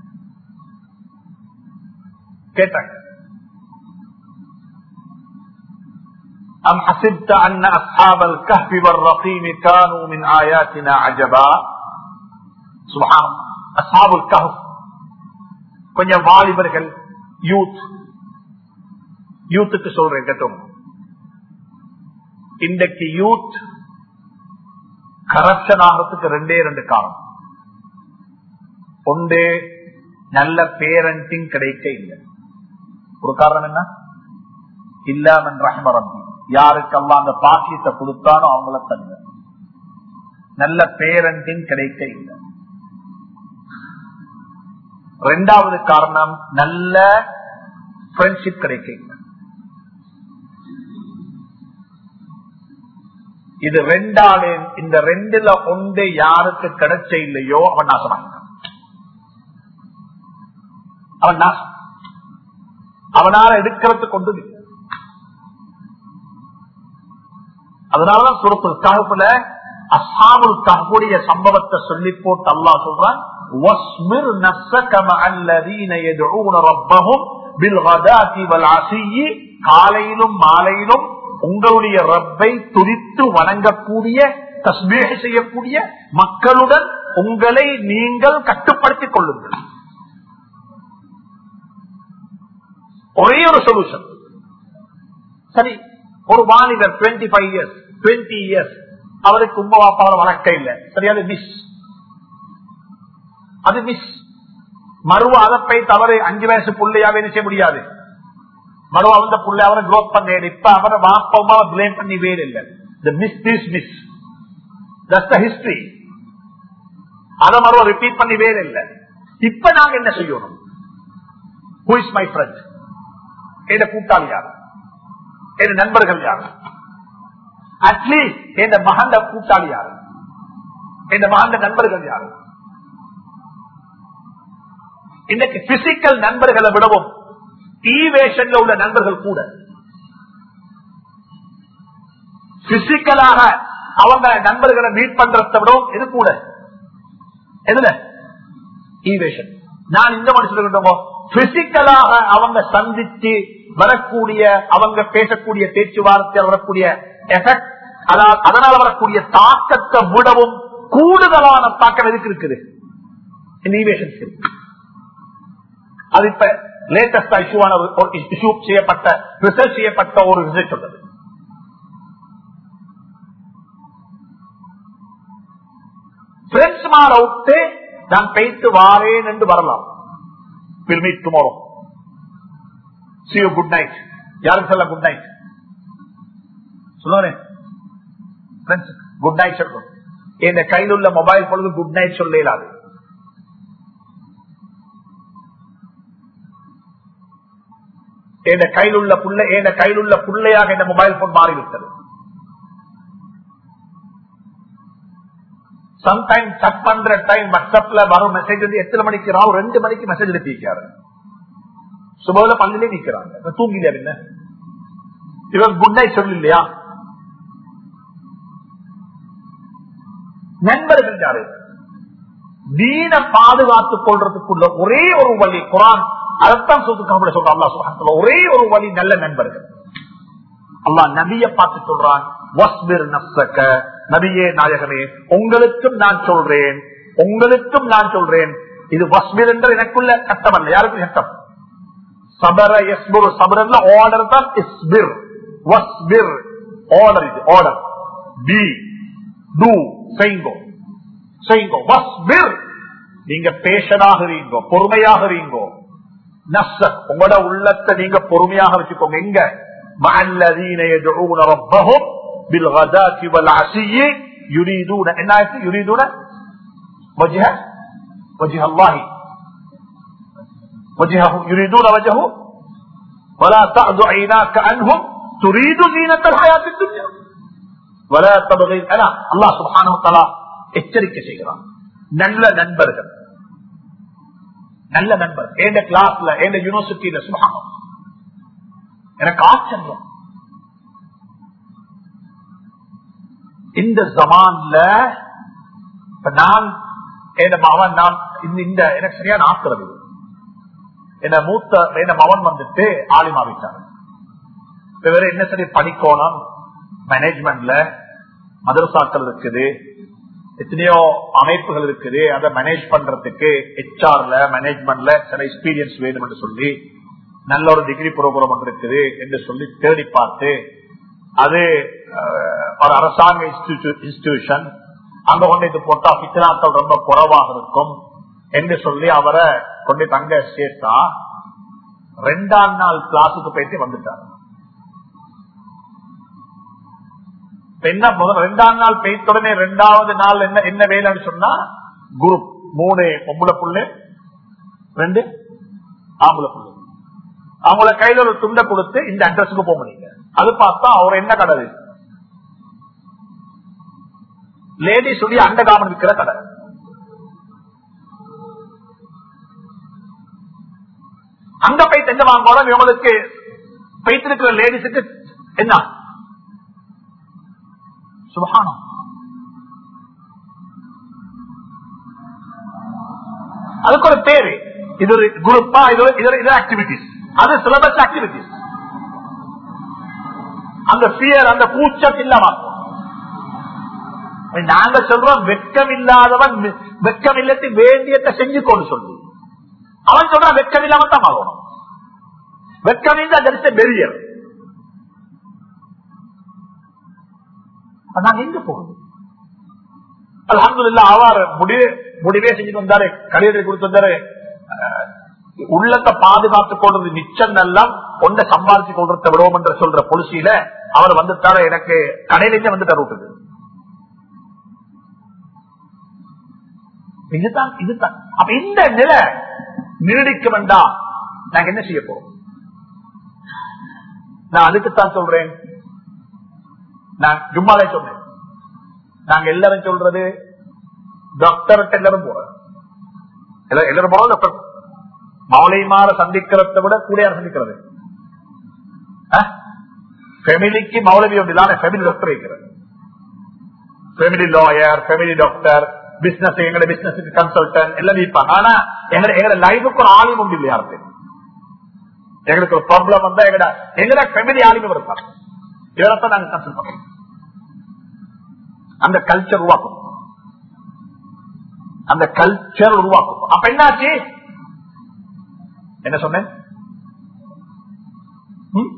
[SPEAKER 1] கேட்டாங்க أم حسبت أن أصحاب الكهف والرقيم كانوا من آياتنا عجبا سبحان الله. أصحاب الكهف கொஞ்சம் வாலிபர்கள் யூத் யூத்துக்கு சொல்றேன் கேட்டோம் இன்றைக்கு யூத் கரப்ஷன் ஆகிறதுக்கு ரெண்டே ரெண்டு காரணம் ஒன்று நல்ல பேரண்டிங் கிடைக்க இல்லை ஒரு காரணம் என்ன இல்லாமன் ரஹ்மரம் யாருக்கெல்லாம் அந்த பாக்கியத்தை கொடுத்தானோ அவங்கள தங்க நல்ல பேரண்டிங் கிடைக்க இல்லை ரெண்டாவது காரணம் நல்ல ஃப்ரெண்ட்ஷிப் கிடைக்க இல்லை இது ரெண்டாளு இந்த ரெண்டுல ஒன்று யாருக்கு கிடைச்ச இல்லையோ அவன் நாசமாகிட்டான் அவன் நாசம் அவனால எடுக்கிறது கொண்டு இல்லை. அதனாலதான் சுரத்து கஹப்புல அசாமுல் கஹ்புடைய சம்பவத்தை சொல்லி போட்டு அல்லாஹ் சொல்றான் وَاصْبِرْ نَفْسَكَ مَعَ الَّذِينَ يَدْعُونَ رَبَّهُمْ بِالْغَدَاةِ وَالْعَشِيِّ காலையிலும் மாலையிலும் உங்களுடைய ரப்பை துதித்து வணங்கக்கூடிய தஸ்மீக செய்யக்கூடிய மக்களுடன் உங்களை நீங்கள் கட்டுப்படுத்திக் கொள்ளுங்கள் ஒரே ஒரு சொல்யூஷன் சரி ஒரு வாலிபர் twenty five years twenty years அவருக்கு உங்க வாப்பாவோட வழக்கம் இல்லை சரியாது மிஸ் அது மிஸ் மறுவ அதப்பை தவறு அஞ்சு வயசு புள்ளையாவே என்ன செய்ய முடியாது மறுவ அந்த புள்ளை அவரை க்ரோத் பண்ண இப்ப அவரை வாப்பமா பிளேம் பண்ணி வேறு இல்லை the miss is miss that's the history அதை மறுவ ரிப்பீட் பண்ணி வேறு இல்லை இப்ப நாங்க என்ன செய்யணும் who is my friend என் கூட்டாளி யார் என் நண்பர்கள் யார் அட்லீஸ்ட் என் மகண்ட கூட்டாளி யார் என் மகண்ட நண்பர்கள் யார் இன்னைக்கு பிசிக்கல் நண்பர்களை விடவும் ஈவேஷன்ல உள்ள நண்பர்கள் கூட பிசிக்கலாக அவங்க நண்பர்களை மீட் பண்றதை விடவும் இது கூட எதுல ஈவேஷன் நான் இந்த மாதிரி சொல்லிக்கிட்டோமோ பிசிக்கலாக அவங்க சந்திச்சு வரக்கூடிய அவங்க பேசக்கூடிய பேச்சுவார்த்தையால் வரக்கூடிய எஃபெக்ட் அதனால வரக்கூடிய தாக்கத்தை விடவும் கூடுதலான தாக்கம் எதுக்கு இருக்குது இந்த ஈவேஷன்ஸ் இருக்கு அது இப்ப லேட்டஸ்டா இஷ்யூவான இஷ்யூ செய்யப்பட்ட ரிசர்ச் செய்யப்பட்ட ஒரு ரிசர்ச் உள்ளது பிரெண்ட்ஸ் மாற விட்டு நான் பேய்த்து வாரேன் என்று வரலாம் will meet tomorrow see you good night யாருக்கு சொல்ல குட் நைட் சொல்லுவேன் குட் நைட் சொல்றோம் என் கையில் உள்ள மொபைல் பொழுது குட் நைட் சொல்ல இயலாது என் கையில் உள்ள புள்ள என் கையில் உள்ள புள்ளையாக இந்த மொபைல் போன் மாறிவிட்டது சம்டைம் சட் பண்ற டைம் வாட்ஸ்அப்ல வரும் மெசேஜ் வந்து எத்தனை மணிக்கு ராவு ரெண்டு மணிக்கு மெசேஜ் எழுப்பிக்கிறாரு சுபோல பள்ளிலே நிக்கிறாங்க தூங்கில என்ன இவன் குட் நைட் சொல்லு இல்லையா நண்பர்கள் யாரு தீன பாதுகாத்துக் கொள்றதுக்குள்ள ஒரே ஒரு வழி குரான் அதைத்தான் சொல்ற சொல்ற அல்லா சுகாத்துல ஒரே ஒரு வழி நல்ல நண்பர்கள் அல்லா நபிய பார்த்து சொல்றான் வஸ்பிர் நப்சக்க நபியே நாயகமே உங்களுக்கும் நான் சொல்றேன் உங்களுக்கும் நான் சொல்றேன் இது வஸ்பிர் என்ற எனக்குள்ள சட்டம் அல்ல யாருக்கு சட்டம் சபர எஸ்புர் சபரல்ல ஆர்டர் தான் இஸ்பிர் வஸ்பிர் ஆர்டர் இது ஆர்டர் பி டூ செய்ங்கோ செய்ங்கோ வஸ்பிர் நீங்க பேஷனாகிறீங்கோ பொறுமையாகிறீங்கோ நஸ்ஸக் உங்களோட உள்ளத்தை நீங்க பொறுமையாக வச்சுக்கோங்க எங்க மஅல்லதீன يدعون ربهم بالغداة والعشي يريدون என்ன ஆயிடுச்சு يريدون وجه وجه الله وجهه يريدون وجهه ولا تعد عيناك عنهم تريد زينة الحياة الدنيا ولا تبغي انا الله سبحانه وتعالى எச்சரிக்கை செய்கிறான் நல்ல நண்பர்கள் நல்ல நண்பர் எந்த கிளாஸ்ல எந்த யூனிவர்சிட்டியில சுபாகம் எனக்கு ஆச்சரியம் இந்த ஜமான்ல நான் என் மகன் நான் இந்த எனக்கு சரியான ஆக்குறது என்ன மூத்த என் மகன் வந்துட்டு ஆலிமாவிட்டார் வேற என்ன சரி படிக்கோணம் மேனேஜ்மெண்ட்ல மதரசாக்கள் இருக்குது எத்தனையோ அமைப்புகள் இருக்குது அதை மேனேஜ் பண்றதுக்கு ஹெச்ஆர்ல மேனேஜ்மெண்ட்ல சில எக்ஸ்பீரியன்ஸ் வேணும் என்று சொல்லி நல்ல ஒரு டிகிரி ப்ரோக்ராம் இருக்குது என்று சொல்லி தேடி பார்த்து அது ஒரு அரசாங்க இன்ஸ்டிடியூஷன் அங்க கொண்டு இது போட்டா பித்தனாக்கள் ரொம்ப குறைவாக இருக்கும் என்று சொல்லி அவரை கொண்டு தங்க சேர்த்தா ரெண்டாம் நாள் கிளாஸுக்கு போயிட்டு வந்துட்டார் என்ன முதல் ரெண்டாம் நாள் பெய்த்துடனே ரெண்டாவது நாள் என்ன என்ன வேலைன்னு சொன்னா குரூப் மூணு பொம்பளை புள்ளு ரெண்டு ஆம்பளை புள்ளு அவங்கள கையில ஒரு துண்டை கொடுத்து இந்த அட்ரஸுக்கு போக முடியுங்க அது பார்த்தா அவர் என்ன கடை லேடி சொல்லி அண்ட காமன் விற்கிற கடை அங்க போய் என்ன வாங்கணும் இவங்களுக்கு பைத்திருக்கிற லேடிஸுக்கு என்ன சுபகானம் அதுக்கு ஒரு பேரு இது ஒரு குரூப்பா இது இது ஆக்டிவிட்டிஸ் அது சிலபஸ் ஆக்டிவிட்டிஸ் அந்த பியர் அந்த கூச்சம் இல்லாம நாங்க சொல்றோம் வெட்கம் இல்லாதவன் வெட்கம் இல்லத்து வேண்டியத்தை செஞ்சு கொண்டு சொல்லி அவன் சொல்றான் வெட்கம் இல்லாம தான் ஆகணும் வெட்கம் இல்ல பெரியர் நாங்க எங்க போகுது அலமது இல்ல அவர் முடிவு முடிவே செஞ்சுட்டு வந்தாரு கடிதத்தை கொடுத்து வந்தாரு உள்ளத்தை பாதுகாத்துக் கொள்றது மிச்சம் எல்லாம் ஒன்றை சம்பாதிச்சு கொள்றத விடுவோம் என்று சொல்ற பொலிசியில அவர் வந்துட்டார எனக்கு கடையிலேயே வந்துட்டார் விட்டுது இதுதான் இதுதான் அப்ப இந்த நிலை நீடிக்க வேண்டாம் நாங்க என்ன செய்ய போறோம் நான் அதுக்குத்தான் சொல்றேன் நான் ஜும்மாலே சொன்னேன் நாங்க எல்லாரும் சொல்றது டாக்டர் எல்லாரும் போறோம் எல்லாரும் போறோம் டாக்டர் மௌலைமார சந்திக்கிறத விட கூட யார் சந்திக்கிறது ஃபேமிலிக்கு மௌலவி ஒன்றிலான ஃபேமிலி டாக்டர் இருக்கிறது family lawyer family doctor business எங்க பிசினஸ் கன்சல்டன்ட் எல்லாம் இருப்பாங்க ஆனா எங்க எங்க லைஃபுக்கு ஒரு ஆளும் உண்டு இல்லையா எங்களுக்கு ஒரு ப்ராப்ளம் வந்தா எங்கட எங்கட ஃபெமிலி ஆளுமே இருப்பாங்க இதெல்லாம் நாங்க கன்சல்ட் பண்றோம் அந்த கல்ச்சர் உருவாக்கும் அந்த கல்ச்சர் உருவாக்கும் அப்ப என்னாச்சு என்ன சொன்னேன் ம்?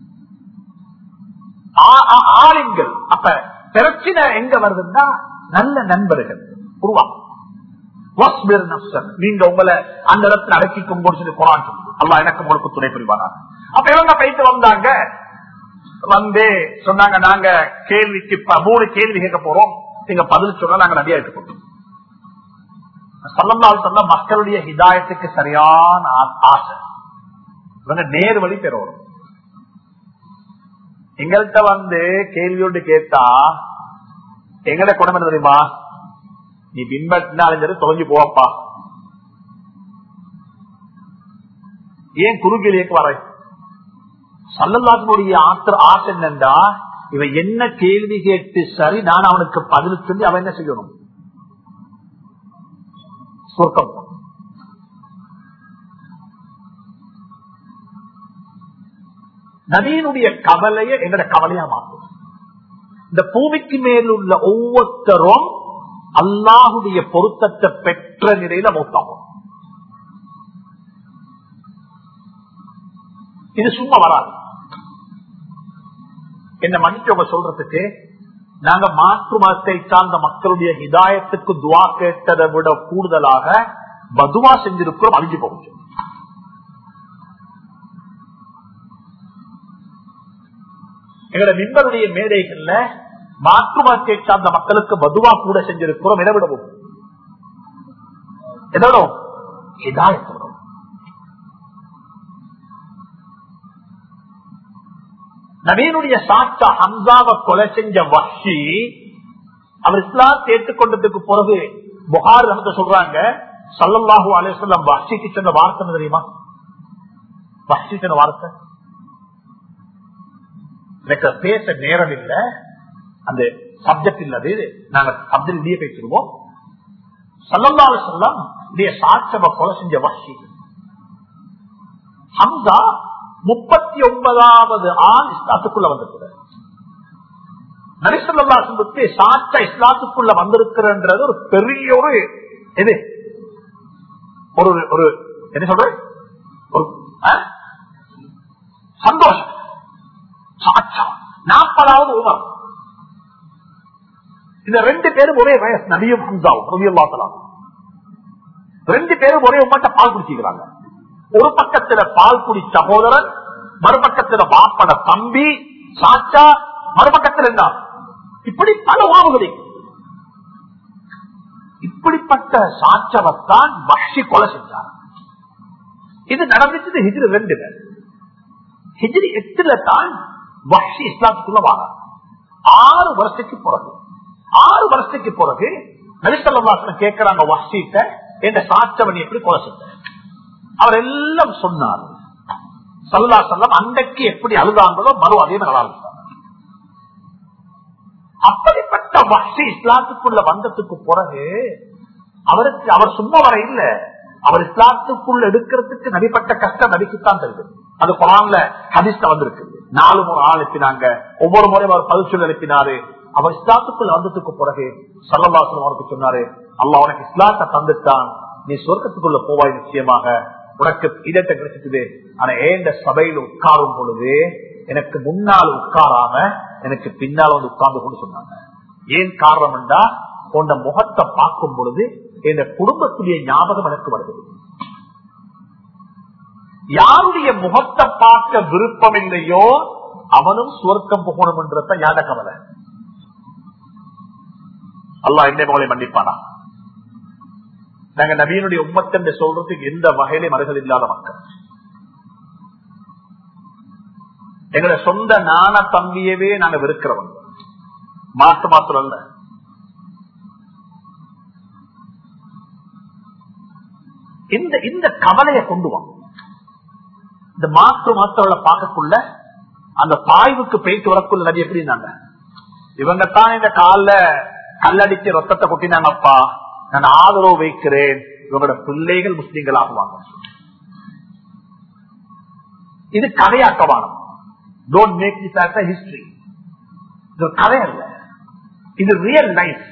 [SPEAKER 1] ஆ- ஆ- ஆளுங்கள் அப்ப பிரச்சனை எங்க வருதுன்னா நல்ல நண்பர்கள் உருவாக்கும் வஸ்பிர் நஃப்ஸன். நீங்க உங்களை அந்த இடத்துல அடக்கிக்கும் போது சொல்லி குரான் சொல்லுது அல்லாஹ் எனக்கு உங்களுக்கு துணை புரிவாரா அப்ப இவங்க போயிட்டு வந்தாங்க வந்து சொன்னாங்க நாங்க கேள்விக்கு ப- மூணு கேள்வி கேட்க போறோம் நீங்க பதில் சொன்னா நாங்க நிறைய எடுத்துக்கொண்டோம் சொல்லலாம் சொன்ன மக்களுடைய ஹிதாயத்துக்கு சரியான ஆ- ஆசை இவங்க நேர் வழி பெறணும் எங்கள்கிட்ட வந்து கேள்வியோடு கேட்டா எங்கட குணம் என்ன தெரியுமா நீ பின்பற்றினாலும் சரி தொலைஞ்சு போவப்பா ஏன் குறுகிலேக்கு வர சல்லல்லாசனுடைய ஆத்திர ஆசை என்னண்டா இவன் என்ன கேள்வி கேட்டு சரி நான் அவனுக்கு பதில் சொல்லி அவன் என்ன செய்யணும் சொர்க்கம் நதியினுடைய கவலையை எங்கட கவலையா மாற்றும் இந்த பூமிக்கு மேல் உள்ள ஒவ்வொருத்தரும் அல்லாஹுடைய பொருத்தத்தை பெற்ற நிலையில மௌத்தாகும் இது சும்மா வராது என்ன மன்னிச்சவங்க சொல்றதுக்கு நாங்க மாற்று மதத்தை சார்ந்த மக்களுடைய ஹிதாயத்துக்கு துவா கேட்டதை விட கூடுதலாக பதுவா செஞ்சிருக்கிறோம் அழிஞ்சு போகும் எங்களோட மின்பருடைய மேடைகள்ல மாற்று மதத்தை சார்ந்த மக்களுக்கு பதுவா கூட செஞ்சிருக்கிறோம் எதை விடவும் எதோடும் ஹிதாயத்தோடும் நவீனுடைய சாத்தா ஹம்சாவை கொலை செஞ்ச வஷி அவர் இஸ்லாம் ஏற்றுக்கொண்டதுக்கு பிறகு புகார் நமக்கு சொல்றாங்க சல்லல்லாஹு அலிஸ்லாம் வஷிக்கு சொன்ன வார்த்தை என்ன தெரியுமா வஷி சொன்ன வார்த்தை எனக்கு பேச நேரம் இல்ல அந்த சப்ஜெக்ட் இல்லது நாங்க சப்ஜெக்ட் இல்லையே பேசிடுவோம் சல்லல்லாஹு செல்லம் சாட்சவ கொலை செஞ்ச வஷி ஹம்சா முப்பத்தி ஒன்பதாவது ஆள் இஸ்லாத்துக்குள்ள வந்திருக்கிறார் நரிசல்லாசனுக்கு சாட்ச இஸ்லாத்துக்குள்ள வந்திருக்கிறது ஒரு பெரிய ஒரு இது ஒரு ஒரு என்ன சொல்ற ஒரு ஆ? சந்தோஷம் சாட்சா நாற்பதாவது உமர் இந்த ரெண்டு பேரும் ஒரே வயசு நபியும் ஹம்சாவும் ரவியல்லாத்தலாம் ரெண்டு பேரும் ஒரே உமாட்ட பால் குடிச்சிக்கிறாங்க ஒரு பக்கத்துல பால் குடி சகோதரன் மறுபக்கத்துல வாப்பட தம்பி சாச்சா மறுபக்கத்துல என்ன இப்படி பல உறவுகளை இப்படிப்பட்ட சாட்சவத்தான் பக்ஷி கொலை செஞ்சார் இது நடந்துச்சு ஹிஜ்ரி ரெண்டுல ஹிஜ்ரி எட்டுல தான் பக்ஷி இஸ்லாத்துக்குள்ள வாரார் ஆறு வருஷத்துக்கு பிறகு ஆறு வருஷத்துக்கு பிறகு நரிசல்லாசனம் கேட்கிறாங்க வஷிட்ட என்ற சாட்சவன் எப்படி கொலை செஞ்ச அவர் எல்லாம் சொன்னார் சல்லா செல்லம் அன்றைக்கு எப்படி அழுதாங்களோ மறு அதே நல்லா அழுதாங்க அப்படிப்பட்ட வஷி இஸ்லாத்துக்குள்ள வந்ததுக்கு பிறகு அவருக்கு அவர் சும்மா வர இல்ல அவர் இஸ்லாத்துக்குள்ள எடுக்கிறதுக்கு நடிப்பட்ட கஷ்டம் நடிக்கத்தான் தெரியுது அது குரான்ல ஹதிஸ்ல வந்திருக்கு நாலு முறை ஆள் அனுப்பினாங்க ஒவ்வொரு முறையும் அவர் பதில் சொல்லி அனுப்பினாரு அவர் இஸ்லாத்துக்குள்ள வந்ததுக்கு பிறகு சல்லல்லாசலம் அவருக்கு சொன்னாரு அல்லாஹ் உனக்கு இஸ்லாத்தை தந்துட்டான் நீ சொர்க்கத்துக்குள்ள போவாய் நிச்சயமாக உனக்கு இதத்தை கிடைச்சிட்டுது ஆனா ஏந்த சபையில உட்காரும் பொழுது எனக்கு முன்னால் உட்காராம எனக்கு பின்னால் வந்து உட்கார்ந்து கொண்டு சொன்னாங்க ஏன் காரணம் என்றா உன்ன முகத்தை பார்க்கும் பொழுது என் குடும்பத்துடைய ஞாபகம் எனக்கு வருகிறது யாருடைய முகத்தை பார்க்க விருப்பம் இல்லையோ அவனும் சுவர்க்கம் போகணும் என்றத யாத கவலை அல்லா என்னை மகளை மன்னிப்பானா நாங்க நவீனுடைய உம்மத்தன் சொல்றதுக்கு எந்த வகையிலும் மறுகள் இல்லாத மக்கள் எங்களை சொந்த நாண தம்பியவே நாங்க வெறுக்கிறவங்க மாசு மாத்திரம் அல்ல இந்த இந்த கவலையை கொண்டு வா இந்த மாற்று மாத்திரங்களை பார்க்கக்குள்ள அந்த பாய்வுக்கு போயிட்டு வரக்குள்ள நதி எப்படி இருந்தாங்க இவங்க தான் இந்த கால கல்லடிச்சு ரத்தத்தை கொட்டினாங்கப்பா நான் ஆதரவு வைக்கிறேன் இவங்களோட பிள்ளைகள் முஸ்லீம்கள் ஆகுவாங்க இது கதையாக்கவானம் don't make this as history இது ஒரு கதை அல்ல இது ரியல் லைஃப்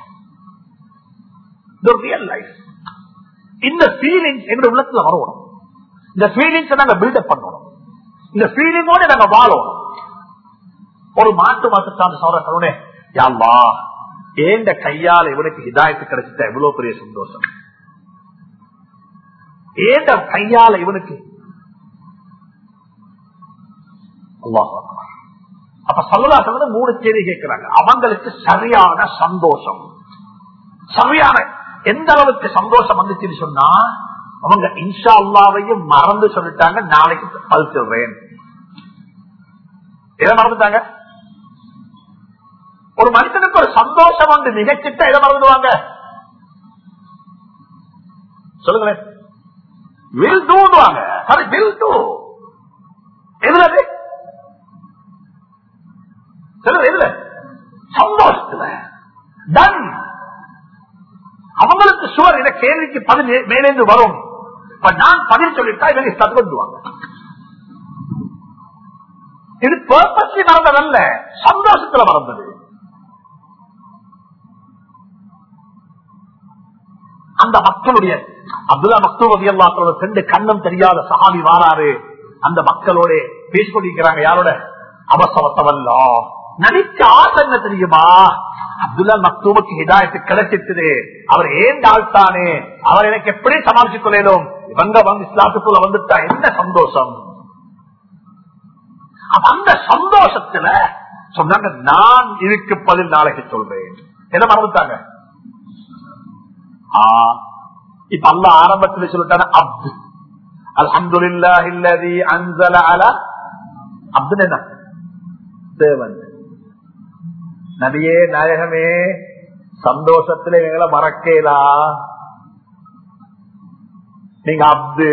[SPEAKER 1] இது ரியல் லைஃப் இந்த ஃபீலிங்ஸ் எங்க உள்ளத்துல வரணும் இந்த ஃபீலிங்ஸ் நாங்க பில்டப் பண்ணணும் இந்த ஃபீலிங்கோட நாங்க வாழணும் ஒரு மாட்டு மாசத்தாண்டு சொல்ற கருணே யாழ்வா ஏந்த கையால இவனுக்கு ஹிதாயத்து கிடைச்சிட்ட எவ்வளவு பெரிய சந்தோஷம் ஏந்த கையால இவனுக்கு அல்லாஹ் அக்பர். அப்ப சொல்லலாசம் வந்து மூணு கேள்வி கேட்கிறாங்க அவங்களுக்கு சரியான சந்தோஷம் சரியான எந்த அளவுக்கு சந்தோஷம் வந்துச்சுன்னு சொன்னா அவங்க இன்ஷா அல்லாவையும் மறந்து சொல்லிட்டாங்க நாளைக்கு பதில் சொல்றேன் எதை மறந்துட்டாங்க ஒரு மனுஷனுக்கு ஒரு சந்தோஷம் வந்து நிகழ்ச்சிட்ட எதை மறந்துடுவாங்க சொல்லுங்களேன் வில் டூவாங்க சரி வில் டூ எதுல அது? சொல்லுங்க எதுல சந்தோஷத்துல டன் அவங்களுக்கு சுவர் இந்த கேள்விக்கு பதில் மேலேந்து வரும் இப்ப நான் பதில் சொல்லிட்டா இவங்க தத்துவாங்க இது பர்பஸ்லி மறந்ததல்ல சந்தோஷத்துல மறந்தது அந்த மக்களுடைய அப்துல்லா மக்தூபதி அல்லாத்தோட ரெண்டு கண்ணம் தெரியாத சஹாபி வாராரு அந்த மக்களோட பேசிக்கொண்டிருக்கிறாங்க யாரோட அவசவத்தவல்லா நடிக்க ஆசை என்ன தெரியுமா அப்துல்லா மக்தூபுக்கு ஹிதாயத்து கிடைச்சிட்டு அவர் ஏன் தாழ்த்தானே அவர் எனக்கு எப்படி சமாளிச்சுக் கொள்ளலும் இவங்க வந்து இஸ்லாத்துக்குள்ள வந்துட்டா என்ன சந்தோஷம் அப்ப அந்த சந்தோஷத்துல சொன்னாங்க நான் இதுக்கு பதில் நாளைக்கு சொல்றேன் என்ன மறந்துட்டாங்க ஆ, இப்ப அல்ல ஆரம்பத்தில் சொல்லிட்டான அப்து அல்ஹம்துலில்லாஹி அல்லதி அன்ஸல அலா அப்துன்னு என்ன தேவன் நபியே நாயகமே சந்தோஷத்துல எங்களை மறக்கலா நீங்க அப்து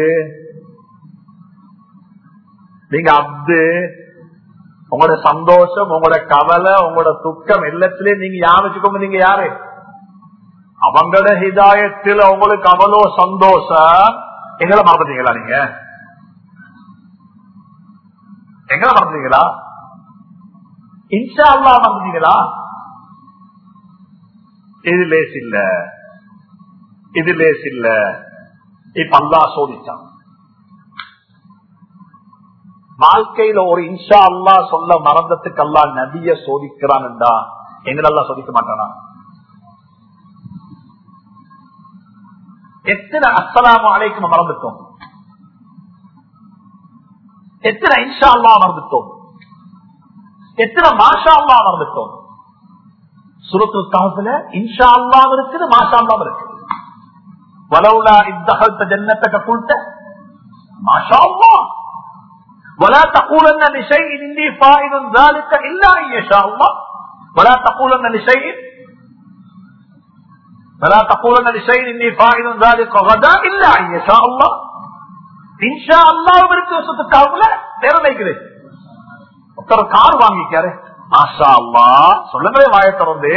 [SPEAKER 1] நீங்க அப்து உங்களோட சந்தோஷம் உங்களோட கவலை உங்களோட துக்கம் எல்லாத்திலயும் நீங்க யா வச்சுக்கோங்க நீங்க யாரு அவங்களோட ஹிதாயத்தில் உங்களுக்கு அவ்வளோ சந்தோஷம் எங்களை மறந்துட்டீங்களா நீங்க எங்களை மறந்துட்டீங்களா இன்ஷா அல்லா மறந்துட்டீங்களா இது லேஸ் இல்ல இது லேஸ் இல்ல இப்ப அல்லா சோதிச்சான் வாழ்க்கையில ஒரு இன்ஷா அல்லா சொல்ல மறந்ததுக்கு அல்லா நபிய சோதிக்கிறான் என்றா எங்களெல்லாம் சோதிக்க மாட்டானா எத்தனை அஸ்ஸலாமு அலைக்கும் மறந்துட்டோம் எத்தனை இன்ஷா அல்லா மறந்துட்டோம் எத்தனை மாஷா அல்லா மறந்துட்டோம் சுரத்து காலத்துல இன்ஷா அல்லா இருக்குது மாஷா அல்லா இருக்குது வலவுலா இத்தகத்த ஜன்னத்தக்க குள்த்த மாஷா அல்லா ولا تقولن لشيء اني فاعل ذلك الا ان يشاء الله ولا تقولن لشيء فلا تقولن لشيء اني فاعل ذلك غدا الا ان يشاء الله இன்ஷா அல்லாஹ் இருக்கு வருஷத்துக்காகல திறமைக்குது ஒருத்தர் கார் வாங்கிக்காரு மாஷா அல்லா சொல்லுங்களே வாய திறந்து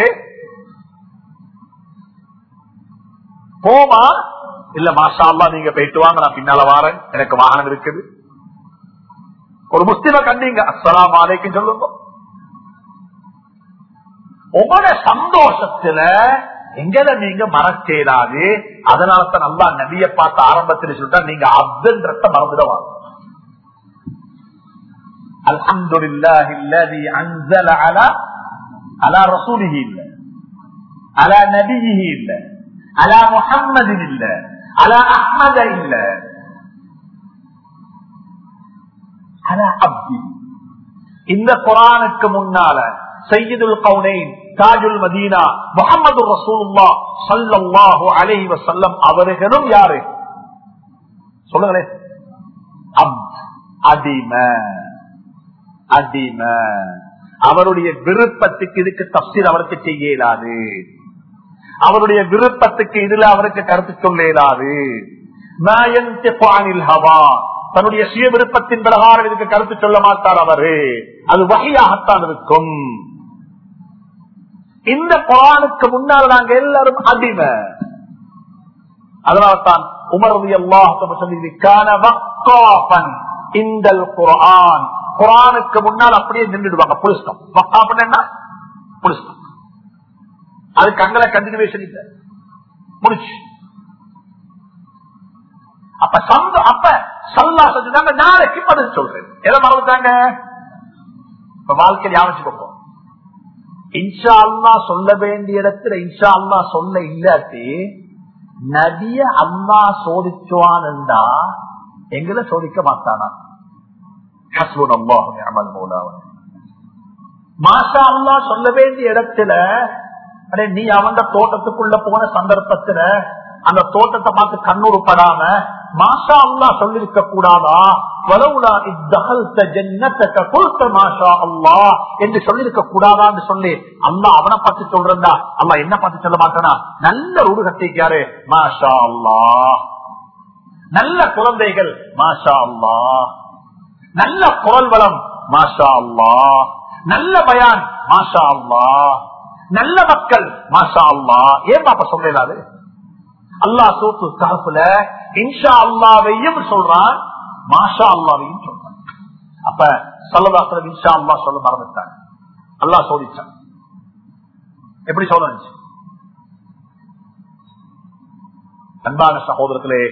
[SPEAKER 1] போமா இல்ல மாஷா அல்லா நீங்க போயிட்டு வாங்க நான் பின்னால வாரேன் எனக்கு வாகனம் இருக்குது ஒரு முஸ்லிம கண்டீங்க அஸ்ஸலாம் அலைக்கும் சொல்லுங்க உங்களோட சந்தோஷத்துல எங்களை நீங்க மறக்கேடாது அதனால தான் நல்லா நபிய பார்த்த ஆரம்பத்தில் சொல்லிட்டா நீங்க அப்துன்றத மறந்துடுவாங்க அல்ஹம்துலில்லாஹி அல்லதி அன்ஸல அலா அலா ரசூலிஹி இல்ல அலா நபியிஹி இல்ல அலா முஹம்மதின் இல்ல அலா அஹ்மத இல்ல அலா அப்தி இந்த குரானுக்கு முன்னால சையீதுல் கவுனைன் தாஜுல் மதீனா முகமது ரசூலுல்லா சல்லல்லாஹு அலைஹி வஸல்லம் அவர்களும் யாரு சொல்லுங்களேன் அப்த் அடிம அடிம அவருடைய விருப்பத்துக்கு இதுக்கு தப்சீர் அவருக்கு செய்ய இயலாது அவருடைய விருப்பத்துக்கு இதுல அவருக்கு கருத்து சொல்ல இயலாது மா யன்திகு அனில் ஹவா தன்னுடைய சுய விருப்பத்தின் பிரகாரம் இதுக்கு கருத்து சொல்ல மாட்டார் அவரு அது வகையாகத்தான் இருக்கும் இந்த குரானுக்கு முன்னால் நாங்க எல்லாரும் அடிமை அதனால்தான் உமரது அல்லாஹ் சொல்லி கான வக்காபன் இந்த குரான் குரானுக்கு முன்னால் அப்படியே நின்றுடுவாங்க புலிஸ்டம் அப்படின்னா புலிஸ்டம் அதுக்கு அங்கல கண்டினியூஷன் இல்ல முடிச்சு அப்ப சந்த அப்ப சல்லா செஞ்சுதாங்க நாளைக்கு பதில் சொல்றேன் எதை மறந்துட்டாங்க இப்ப வாழ்க்கையில் யாவச்சுக்கோ இன்ஷா அல்லா சொல்ல வேண்டிய இடத்துல இன்ஷா அல்லா சொல்ல இல்லாட்டி நதிய அல்லா சோதிச்சுவான்டா எங்களை சோதிக்க மாட்டானா மாஷா அல்லா சொல்ல வேண்டிய இடத்துல அடே நீ அவன் தோட்டத்துக்குள்ள போன சந்தர்ப்பத்துல அந்த தோட்டத்தை பார்த்து கண்ணூறு படாம மாஷா அல்லா சொல்லிருக்க கூடாதா வலவுலா இத்தகல்த ஜன்னத்தக்க கொடுத்த மாஷா அல்லா என்று சொல்லிருக்க கூடாதான்னு சொல்லி அல்லா அவனை பார்த்து சொல்றா அல்லா என்ன பார்த்து சொல்ல மாட்டானா நல்ல உருகத்தைக்காரு மாஷா அல்லா நல்ல குழந்தைகள் மாஷா அல்லா நல்ல குரல் வளம் மாஷா அல்லா நல்ல பயான் மாஷா அல்லா நல்ல மக்கள் மாஷா அல்லா ஏன் பாப்பா சொல்றாரு அல்லா சோத்து தரப்புல இன்ஷா அல்லாவையும் சொல்றான் மாஷா அல்லாவையும் சொல்றான் அப்ப சொல்லதாசலம் இன்ஷா அல்லா சொல்ல மறந்துட்டாங்க அல்லா சோதிச்சான் எப்படி சொல்லுச்சு அன்பான சகோதரத்திலே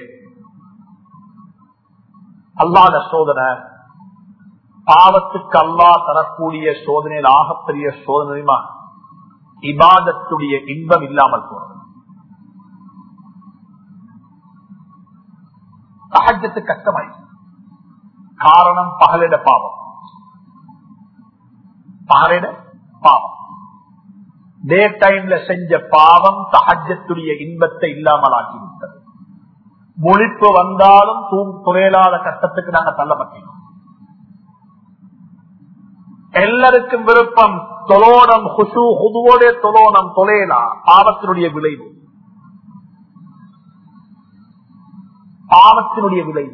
[SPEAKER 1] அல்லாத சோதனை பாவத்துக்கு அல்லா தரக்கூடிய சோதனையில் ஆகப்பெரிய சோதனைமா இபாதத்துடைய இன்பம் இல்லாமல் போறது சகஜத்து கஷ்டமாய் காரணம் பகலிட பாவம் பகலிட பாவம் டே டைம்ல செஞ்ச பாவம் சகஜத்துடைய இன்பத்தை இல்லாமல் ஆக்கிவிட்டது முழிப்பு வந்தாலும் தூங் துறையலாத கஷ்டத்துக்கு நாங்க தள்ளப்பட்டோம் எல்லாருக்கும் விருப்பம் தொலோனம் ஹுசு ஹுதுவோட தொலோனம் தொலைலா பாவத்தினுடைய விளைவு பாவத்தினுடைய விளைவு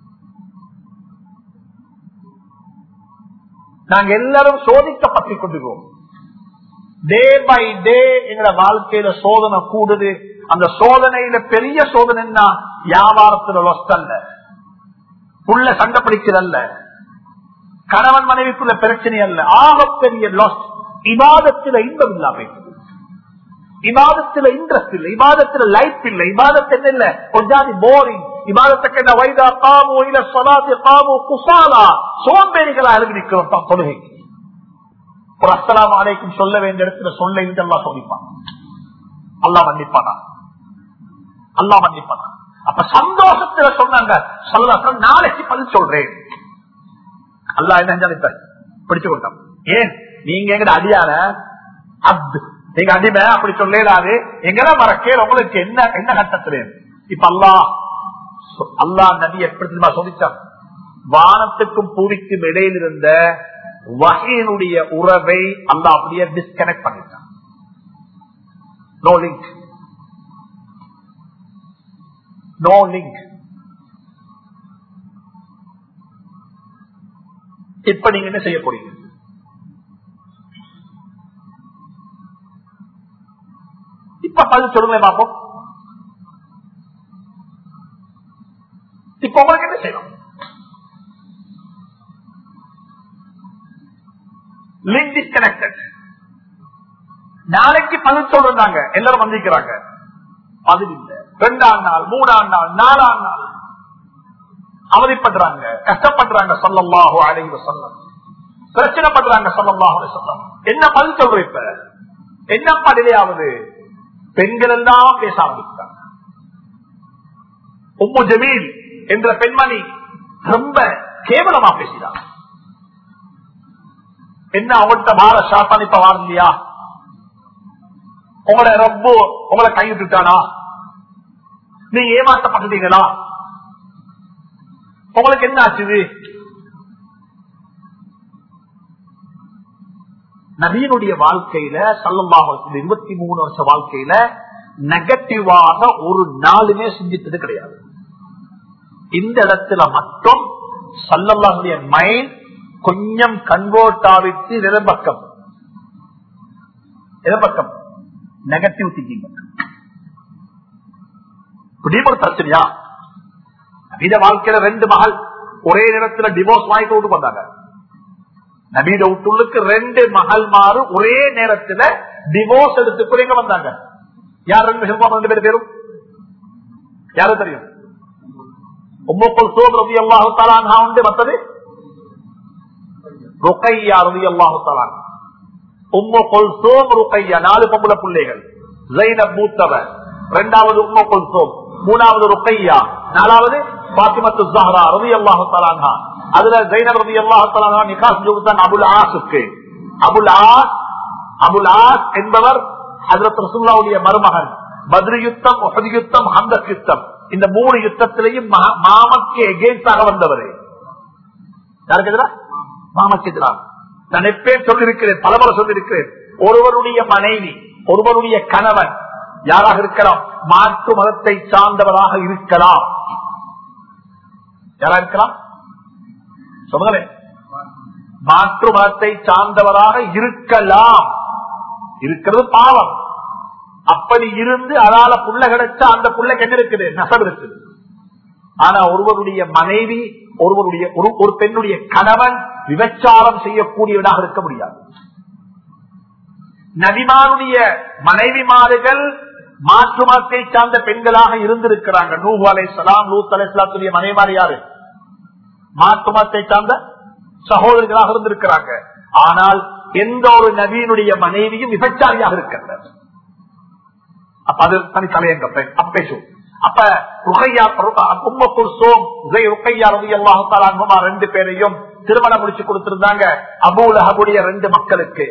[SPEAKER 1] நாங்க எல்லாரும் சோதிக்கப்பட்டுக் கொண்டிருக்கோம் டே பை டே எங்களோட வாழ்க்கையில சோதனை கூடுது அந்த சோதனையில பெரிய சோதனைன்னா வியாபாரத்துல லொஸ்ட் அல்ல உள்ள சண்டை பிடிக்கிறல்ல கணவன் மனைவிக்குள்ள பிரச்சனை அல்ல ஆகப்பெரிய லாஸ் இவாதத்தில் இன்பம் இல்லாம இவாதத்துல இன்ட்ரெஸ்ட் இல்ல இவாதத்துல லைஃப் இல்ல இவாதத்து என்ன இல்ல கொஞ்சாதி போரிங் இவாதத்துக்கு என்ன வைதா காமோ இல்ல சொலாதி காமோ குசாலா சோம்பேறிகளா எழுதி நிற்கிறோம் தொழுகைக்கு ஒரு அஸ்லாம் அலைக்கும் சொல்ல வேண்டிய இடத்துல சொல்ல இதெல்லாம் சோதிப்பான் அல்லா மன்னிப்பானா அல்லா மன்னிப்பானா அப்ப சந்தோஷத்துல சொன்னாங்க சொல்ல நாளைக்கு பதில் சொல்றேன் அல்லா என்ன பிடிச்சு கொடுத்தான் ஏன் நீங்க எங்க அடியான அப்து நீங்க அடிமை அப்படி சொல்லலாது எங்கட மறக்கேன் உங்களுக்கு என்ன என்ன கட்டத்துல இப்ப அல்லா அல்லா நபி எப்படி தெரியுமா சொல்லிச்சான் வானத்துக்கும் பூரிக்கும் இடையில் இருந்த வகையினுடைய உறவை அல்லா அப்படியே டிஸ்கனெக்ட் பண்ணிட்டான் நோ லிங்க் நோ லிங்க் இப்ப நீங்க என்ன செய்ய போறீங்க இப்ப பதில் சொல்லுங்க பாப்போம் இப்ப உங்களுக்கு என்ன செய்யணும் லிங்க் டிஸ்கனெக்டட் நாளைக்கு பதில் சொல்றாங்க எல்லாரும் வந்திருக்கிறாங்க பதில் இல்லை ரெண்டாம் நாள் மூணாம் நாள் நாலாம் நாள் அவதிப்படுறாங்க கஷ்டப்படுறாங்க சொல்லல்லாஹோ அழைவு சொல்லம் பிரச்சனை பண்றாங்க சொல்லல்லாஹோ சொல்லம் என்ன பதில் சொல்ற இப்ப என்ன பதிலையாவது பெண்கள் எல்லாம் பேச ஆரம்பித்தாங்க உம்மு ஜமீல் என்ற பெண்மணி ரொம்ப கேவலமா பேசினார் என்ன அவங்கள்ட்ட மாற ஷாத்தான் இப்ப வாரலையா உங்களை ரொம்ப உங்களை கைவிட்டுட்டானா நீங்க ஏமாற்றப்பட்டுட்டீங்களா உங்களுக்கு என்ன ஆச்சுது நவீனுடைய வாழ்க்கையில சல்லமாக இருபத்தி மூணு வருஷ வாழ்க்கையில நெகட்டிவாக ஒரு நாளுமே சிந்தித்தது கிடையாது இந்த இடத்துல மட்டும் சல்லல்லாஹுடைய மைண்ட் கொஞ்சம் கன்வெர்ட் ஆவிட்டு நிலப்பக்கம் நிலப்பக்கம் நெகட்டிவ் திங்கிங் இப்படி ஒரு பிரச்சனையா இந்த வாழ்க்கையில ரெண்டு மகள் ஒரே நேரத்துல டிவோர்ஸ் வாங்கி விட்டு வந்தாங்க நபீட விட்டுள்ளுக்கு ரெண்டு மகள் மாறு ஒரே நேரத்துல டிவோர்ஸ் எடுத்துக்குறீங்க வந்தாங்க யார் ரெண்டு ஹெல்ப் ரெண்டு பேர் பேரும் யாரும் தெரியும் உம்மக்குள் சோப் ரவி அல்லாஹு தலான் உண்டு மத்தது ருக்கையா ரவி அல்லாஹு தலான் உம்ம கொல்சோம் ருக்கையா நாலு பொம்பளை பிள்ளைகள் ஜைனப் மூத்தவர் இரண்டாவது உம்ம கொல்சோம் மூணாவது ருக்கையா நாலாவது பாத்திமத்து ஜஹரா ரவி அல்லாஹு தலான்ஹா அதுல ஜைனப் ரவி அல்லாஹு தலான்ஹா நிகாஸ் ஜூதான் அபுல் ஆசுக்கு அபுல் ஆஸ் அபுல் ஆஸ் என்பவர் ஹசரத் ரசுல்லாவுடைய மருமகன் பத்ரி யுத்தம் ஒஹது யுத்தம் ஹந்தக் யுத்தம் இந்த மூணு யுத்தத்திலையும் மாமக்கு எகேன்ஸ்டாக வந்தவர் யாருக்கு எதிரா மாமக்கு எதிராக நான் எப்பேன் சொல்லிருக்கிறேன் பலமுறை சொல்லிருக்கிறேன் ஒருவருடைய மனைவி ஒருவருடைய கணவன் யாராக இருக்கலாம் மாற்று மதத்தை சார்ந்தவராக இருக்கலாம் யாரா இருக்கலாம் சொல்லுங்களேன் மாற்று மதத்தை சார்ந்தவராக இருக்கலாம் இருக்கிறது பாவம் அப்படி இருந்து அதால புள்ள கிடைச்சா அந்த புள்ளைக்கு என்ன இருக்குது நசம் இருக்குது ஆனா ஒருவருடைய மனைவி ஒருவருடைய ஒரு ஒரு பெண்ணுடைய கணவன் விபச்சாரம் செய்யக்கூடியவனாக இருக்க முடியாது நபிமானுடைய மனைவிமார்கள் மாற்று மதத்தை சார்ந்த பெண்களாக இருந்திருக்கிறாங்க நூஹு அலை சலாம் லூத் அலை சலாத்துடைய மனைவிமார் யாரு மாற்று மதத்தை சார்ந்த சகோதரர்களாக இருந்திருக்கிறாங்க ஆனால் எந்த ஒரு நபியினுடைய மனைவியும் விபச்சாரியாக இருக்கிறது அப்ப அது தனி தலையங்க அப்ப பேசும் அப்ப ரெண்டு பேரையும் திருமணம் முடிச்சு கொடுத்திருந்தாங்க அபூலஹபுடைய ரெண்டு மக்களுக்கு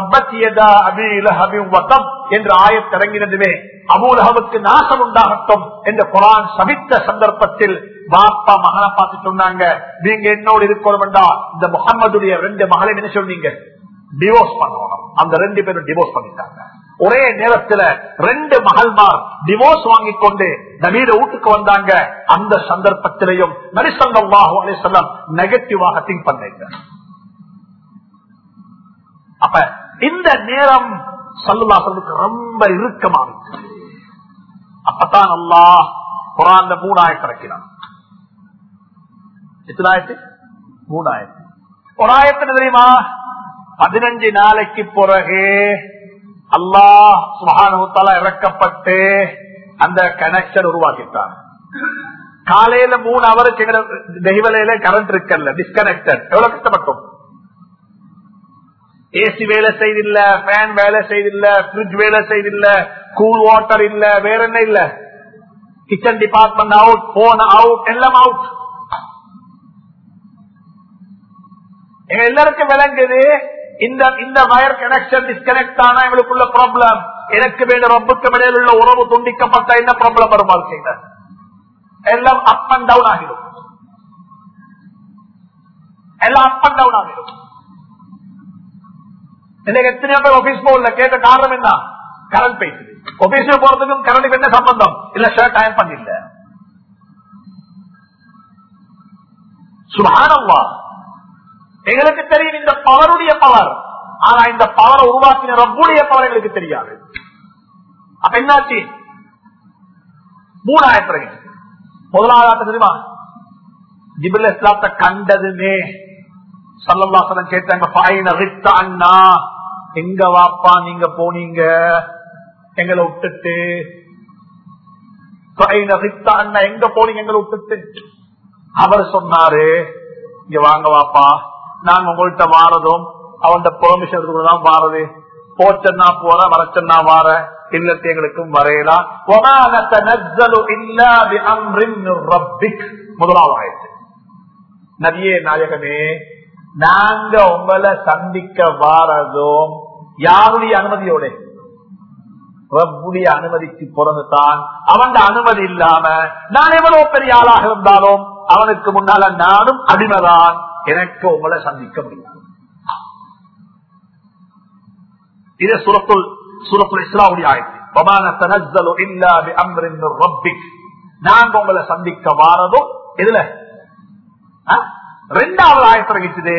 [SPEAKER 1] என்று ஆயத்திறங்கினதுமே அபூலஹபுக்கு நாசம் உண்டாகட்டும் என்று குரான் சபித்த சந்தர்ப்பத்தில் பாப்பா மகனை பார்த்து சொன்னாங்க நீங்க என்னோடு இருக்கணும் இந்த முகம்மதுடைய ரெண்டு மகளை என்ன சொன்னீங்க டிவோர்ஸ் பண்ணணும் அந்த ரெண்டு பேரும் டிவோர்ஸ் பண்ணிட்டாங்க ஒரே நேரத்துல ரெண்டு மகள்மார் டிவோர்ஸ் வாங்கி கொண்டு நவீன வீட்டுக்கு வந்தாங்க அந்த சந்தர்ப்பத்திலையும் நரிசல்லாஹு அலிசல்லாம் நெகட்டிவாக திங்க் பண்ணீங்க அப்ப இந்த நேரம் சல்லுல்லா சொல்லுக்கு ரொம்ப இறுக்கமாக அப்பதான் அல்லா குரான் மூணாயிரத்து இறக்கினான் எத்தனாயிரத்து மூணாயிரத்து ஒரு ஆயிரத்து தெரியுமா பதினஞ்சு நாளைக்கு பிறகு அல்லாஹ் சுகானுத்தால இறக்கப்பட்டு அந்த கனெக்ஷன் உருவாக்கிட்டார் காலையில மூணு அவருக்கு தெய்வலையில கரண்ட் இருக்கல டிஸ்கனெக்டட் எவ்வளவு கஷ்டப்பட்டோம் ஏசி வேலை செய்தில்ல ஃபேன் வேலை செய்தில்ல பிரிட்ஜ் வேலை செய்தில்ல கூல் வாட்டர் இல்ல வேற என்ன இல்ல kitchen department out phone out எல்லாம் அவுட் எங்க எல்லாருக்கும் விளங்குது இந்த இந்த வயர் கனெக்ஷன் டிஸ்கனெக்ட் ஆனா எங்களுக்குள்ள ப்ராப்ளம் எனக்கு வேண்டிய ரொம்பக்கு இடையில் உள்ள உறவு துண்டிக்கப்பட்ட என்ன ப்ராப்ளம் வரும் வாழ்க்கையில எல்லாம் அப் அண்ட் டவுன் ஆகிடும் எல்லாம் அப் அண்ட் டவுன் ஆகிடும் இன்னைக்கு எத்தனையோ பேர் ஆபீஸ் போகல கேட்ட காரணம் என்ன கரண்ட் போயிட்டு ஆபீஸ்ல போறதுக்கும் கரண்ட் என்ன சம்பந்தம் இல்ல ஷர்ட் அயன் பண்ணில்ல சுபானவா எங்களுக்கு தெரியும் இந்த பவருடைய பவர் ஆனா இந்த பவரை உருவாக்கின ரப்புடைய பவர் எங்களுக்கு தெரியாது அப்ப என்னாச்சு மூணாயிரத்து முதலாவது தெரியுமா ஜிபில் இஸ்லாத்தை கண்டதுமே சல்லல்லாசனம் கேட்டாங்க பாயின ரித்த அண்ணா எங்க வாப்பா நீங்க போனீங்க எங்களை விட்டுட்டு பாயின ரித்த அண்ணா எங்க போனீங்க எங்களை விட்டுட்டு அவர் சொன்னாரு இங்க வாங்க வாப்பா நாங்க உங்கள்கிட்ட வாரதும் அவன் பெர்மிஷன் எடுத்துதான் வாரது போச்சன்னா போற வரச்சன்னா வார இல்லத்தை எங்களுக்கும் வரையலாம் முதலாவது ஆயிடுச்சு நதியே நாயகமே நாங்க உங்களை சந்திக்க வாரதும் யாருடைய அனுமதியோட ரப்புடைய அனுமதிக்கு பிறந்துதான் அவன் அனுமதி இல்லாம நான் எவ்வளவு பெரிய ஆளாக இருந்தாலும் அவனுக்கு முன்னால நானும் அடிமைதான் எனக்கு உங்களை சந்திக்க முடியாது இது சுரத்துல் சுரத்துல் இஸ்லாவுடைய ஆயிடுச்சு நாங்க உங்களை சந்திக்க வாரதும் இதுல ரெண்டாவது ஆயத்திரகிச்சது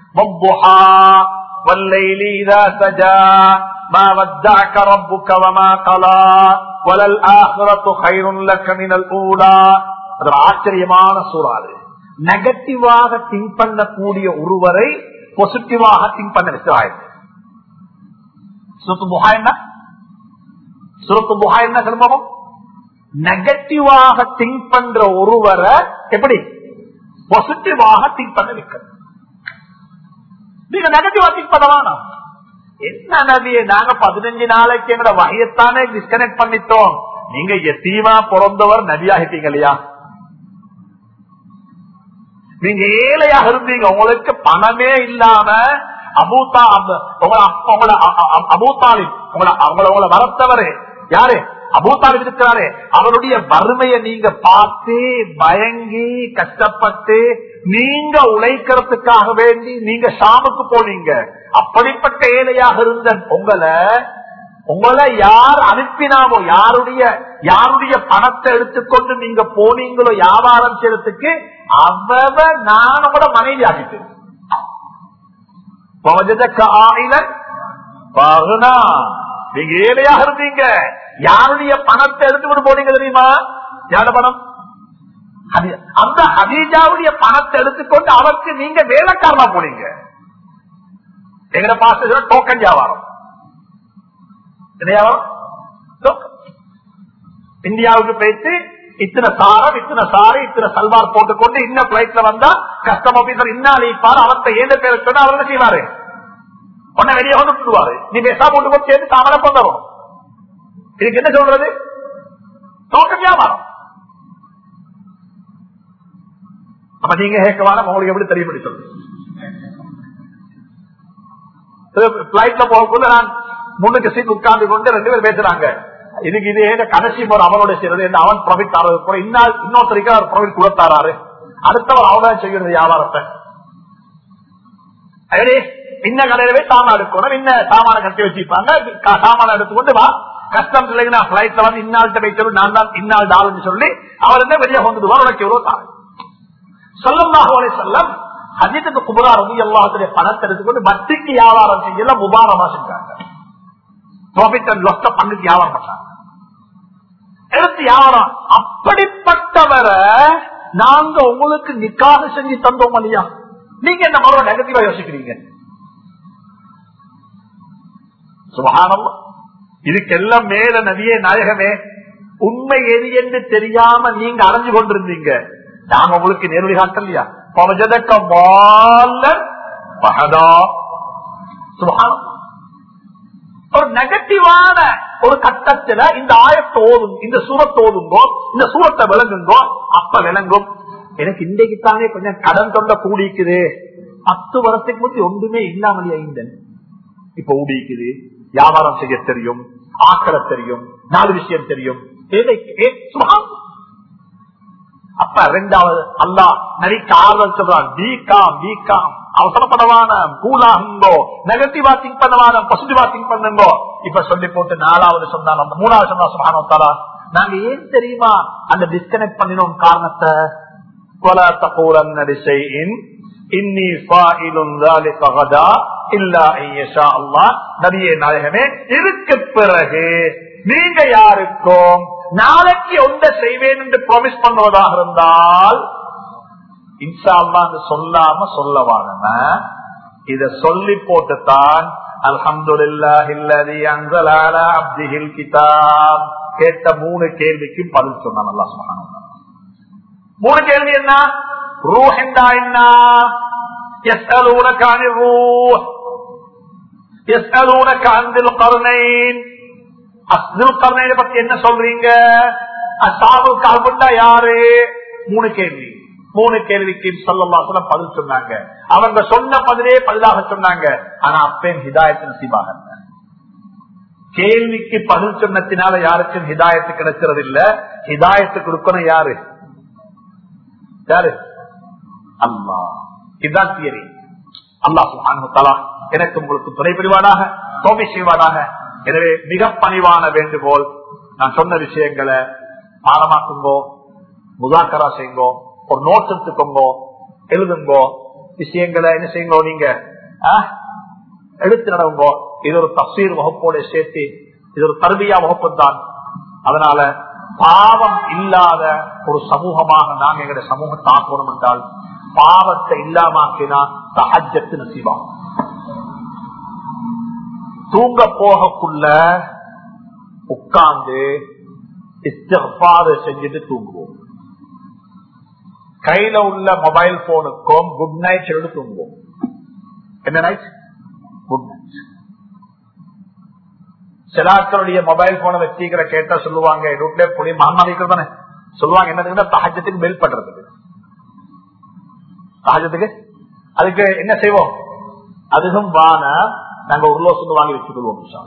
[SPEAKER 1] والليل إذا سجى ما ودعك ربك وما قلى وللآخرة خير لك من الأولى அது ஆச்சரியமான சூறாது நெகட்டிவாக திங்க் பண்ணக்கூடிய ஒருவரை பாசிட்டிவாக திங்க் பண்ண வச்சாயிருக்கு சுரத்து புகா என்ன சுரத்து புகா என்ன சம்பவம் நெகட்டிவாக திங்க் பண்ற ஒருவரை எப்படி பாசிட்டிவாக திங்க் பண்ண வைக்கிறது நீங்க நெகட்டிவா திங்க் பண்ண வேணாம் என்ன நதியை நாங்க பதினஞ்சு நாளைக்கு எங்கட வகையத்தானே டிஸ்கனெக்ட் பண்ணிட்டோம் நீங்க எத்தீமா பிறந்தவர் நதியாகிட்டீங்க இல்லையா நீங்க ஏழையாக இருந்தீங்க உங்களுக்கு பணமே இல்லாம அபூத்தா உங்களை அபூத்தாலி உங்களை அவங்கள உங்களை வளர்த்தவரு யாரு அபூத்தாலி இருக்கிறாரு அவருடைய வறுமையை நீங்க பார்த்து பயங்கி கஷ்டப்பட்டு நீங்க உழைக்கிறதுக்காக வேண்டி நீங்க ஷாமுக்கு போனீங்க அப்படிப்பட்ட ஏழையாக இருந்த உங்களை உங்களை யார் அனுப்பினாமோ யாருடைய யாருடைய பணத்தை எடுத்துக்கொண்டு நீங்க போனீங்களோ வியாபாரம் செய்யறதுக்கு அவ நான் உங்களோட மனைவி ஆகிட்டேன் நீங்க ஏழையாக இருந்தீங்க யாருடைய பணத்தை எடுத்துக்கிட்டு போனீங்க தெரியுமா யார பணம் அந்த ஹதீஜாவுடைய பணத்தை எடுத்துக்கொண்டு அவருக்கு நீங்க வேலைக்காரமா போனீங்க எங்கட பாச டோக்கன் வியாபாரம் இந்தியாவுக்கு போயிட்டு இத்தனை சாரம் இத்தனை சாரி இத்தனை சல்வார் போட்டுக்கொண்டு இன்ன பிளைட்ல வந்தா கஸ்டம் ஆபீசர் இன்னும் அழிப்பார் அவர்த்த ஏழு பேர் சொன்னா அவர் என்ன செய்வாரு உன்ன வெளியே வந்து விட்டுருவாரு நீ பேசா போட்டு போட்டு சேர்ந்து தாமரை கொண்டரும் இதுக்கு என்ன சொல்றது தோக்க வியாபாரம் அப்ப நீங்க கேட்கவான உங்களுக்கு எப்படி தெரியும்படி சொல்லுங்க பிளைட்ல போகக்குள்ள நான் முன்னுக்கு சீட் உட்கார்ந்து கொண்டு ரெண்டு பேர் பேசுறாங்க இதுக்கு இது கடைசி முறை அவனோட செய்யறது அவன் ப்ராஃபிட் தரது கூட இன்னும் இன்னொருத்தருக்கு அவர் ப்ராஃபிட் கொடுத்தாரு அடுத்தவர் அவதான் செய்யறது வியாபாரத்தை இன்ன கடையில போய் சாமான் எடுக்கணும் இன்ன சாமான கட்டி வச்சிருப்பாங்க சாமான எடுத்துக்கொண்டு வா கஷ்டம் இல்லைங்க நான் பிளைட்ல வந்து இன்னாள்கிட்ட போய் சொல்லி நான் தான் இன்னாள் டால்னு சொல்லி அவர் என்ன வெளியே வந்துடுவார் உனக்கு எவ்வளவு தான் சொல்லமாக செல்லம் ஹஜித்துக்கு குபரா ரவி எல்லாத்துடைய பணத்தை எடுத்துக்கொண்டு வட்டிக்கு வியாபாரம் செய்யல முபாரமா செஞ்சாங்க ப்ராஃபிட் அண்ட் லொஸ்ட பங்குக்கு வியாபாரம் பண்ணாங்க எடுத்து வியாபாரம் அப்படிப்பட்டவரை நாங்க உங்களுக்கு நிக்காக செஞ்சு தந்தோம் இல்லையா நீங்க என்ன மறுபடியும் நெகட்டிவா யோசிக்கிறீங்க சுபகானம் இதுக்கெல்லாம் மேல நதியே நாயகமே உண்மை எது என்று தெரியாம நீங்க அடைஞ்சு கொண்டிருந்தீங்க நாங்க உங்களுக்கு நேரடி காட்டலையா ஒரு நெகட்டிவான ஒரு கட்டத்துல இந்த ஆயத்தை ஓதும் இந்த சூரத்தை ஓதுங்கோ இந்த சூரத்தை விளங்குங்கோ அப்ப விளங்கும் எனக்கு இன்றைக்கு தானே கொஞ்சம் கடன் தொண்ட கூடிக்குது பத்து வருஷத்துக்கு முந்தி ஒன்றுமே இல்லாமலே ஐந்தன் இப்ப ஊடிக்குது வியாபாரம் செய்ய தெரியும் ஆக்கட தெரியும் நாலு விஷயம் தெரியும் அப்ப ரெண்டாவது அல்லா நடிக்க ஆர்வம் சொல்றான் பிகாம் பிகாம் அவசரப்படவான கூலாகுங்கோ நெகட்டிவா திங்க் பண்ணவான பாசிட்டிவா திங்க் பண்ணுங்கோ இப்ப சொல்லி போட்டு நாலாவது சொன்னாலும் அந்த மூணாவது சொன்னா சுபானோத்தாரா நாங்க ஏன் தெரியுமா அந்த டிஸ்கனெக்ட் பண்ணினோம் காரணத்தை ولا تقولن لشيء إني فاعل ذلك غدا إلا إن يشاء الله நபியே நாயகமே இதுக்கு பிறகு நீங்க யாருக்கும் நாளைக்கு ஒன்றை செய்வேன் என்று ப்ராமிஸ் பண்ணுவதாக இருந்தால் இன்ஷா அல்லாஹ் சொல்லாம சொல்ல வாங்க இத சொல்லி போட்டுத்தான் அல்ஹம்துலில்லாஹில்லதி அன்ஸல அலா அப்திஹில் கிதாப் கேட்ட மூணு கேள்விக்கு பதில் சொன்னான் அல்லாஹ் சுப்ஹானஹு வ தஆலா மூணு கேள்வி என்ன ரூஹ் என்றா என்ன يسألونك عن الروح يسألونك عن ذي القرنين அஸ்துல் கர்ணையை பத்தி என்ன சொல்றீங்க அசாபுல் கால்புண்டா யாரு மூணு கேள்வி மூணு கேள்விக்கு சொல்லலாம் பதில் சொன்னாங்க அவங்க சொன்ன பதிலே பதிலாக சொன்னாங்க ஆனா அப்பேன் ஹிதாயத்து நசிபாக கேள்விக்கு பதில் சொன்னத்தினால யாருக்கும் ஹிதாயத்து கிடைக்கிறது இல்ல ஹிதாயத்து கொடுக்கணும் யாரு யாரு அல்லா இதுதான் தியரி அல்லாஹ் எனக்கு உங்களுக்கு துணை புரிவானாக தோமை செய்வானாக எனவே மிக பணிவான வேண்டுகோள் நான் சொன்ன விஷயங்களை பாடமாக்குங்கோ முதாக்கரா செய்யுங்கோ ஒரு நோட்ஸ் எடுத்துக்கோங்கோ எழுதுங்கோ விஷயங்களை என்ன செய்யுங்கோ நீங்க எடுத்து நடவுங்கோ இது ஒரு தப்சீர் வகுப்போட சேர்த்து இது ஒரு தருவியா வகுப்பு தான் அதனால பாவம் இல்லாத ஒரு சமூகமாக நாங்க எங்களுடைய சமூகத்தை ஆக்கணும் என்றால் பாவத்தை இல்லாமக்கினா தஹஜத்து நசீபா தூங்க போகக்குள்ள உட்கார்ந்து இஸ்திஃபார் செஞ்சுட்டு தூங்குவோம் கையில உள்ள மொபைல் போனுக்கும் குட் நைட் சொல்லி தூங்குவோம் என்ன நைட் குட் நைட் சிலாக்களுடைய மொபைல் போனை வச்சுக்கிற கேட்டா சொல்லுவாங்க வீட்டுல புளி மகன்மாதிரி தானே சொல்லுவாங்க என்னதுன்னா தகஜத்துக்கு மெல் பண்றதுக்கு தகஜத்துக்கு அதுக்கு என்ன செய்வோம் அதுவும் வான நாங்க ஒரு லோசம் வாங்கி வச்சுக்கொள்வோம்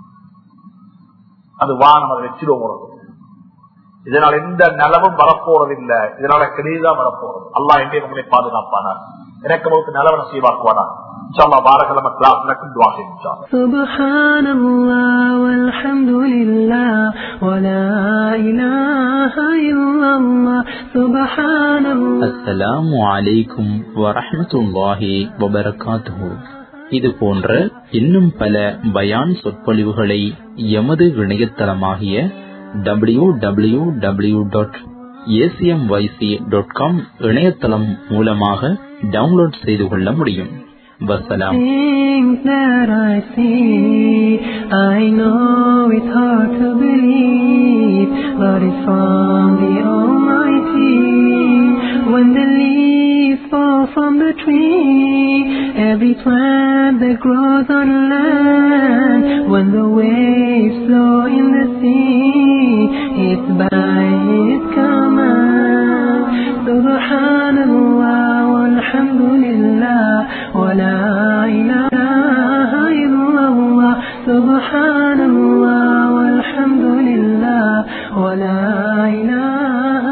[SPEAKER 1] அது வானம் அதை வச்சிருவோம் உனக்கு இதனால எந்த நிலவும் வரப்போறதில்லை இதனால கெடுதிதான் வரப்போறது அல்லா எங்கே நம்மளை பாதுகாப்பானா எனக்கு உங்களுக்கு நிலவரம் செய்வாக்குவானா பாரகிழமை கிளாஸ் நடக்கும் துவா செய்யும்
[SPEAKER 2] سبحان الله والحمد لله ولا إله إلا الله سبحان الله
[SPEAKER 3] அஸ்ஸலாமு அலைக்கும் வரஹ்மத்துல்லாஹி வபரகாத்துஹு இது போன்ற இன்னும் பல பயான் சொற்பொழிவுகளை எமது இணையதளமாகிய W W W dot ACMYC dot com இணையதளம் மூலமாக டவுன்லோட் செய்து கொள்ள முடியும் வசலாம்
[SPEAKER 2] Things that I see, I know it's hard to believe, but it's from the Almighty. When the leaves fall from the tree, every plant that grows on land, when the waves flow in the sea, it's by His command. Subhanallah, walhamdulillah, wa la ilaha illallah. Subhanallah, walhamdulillah, wa la ilaha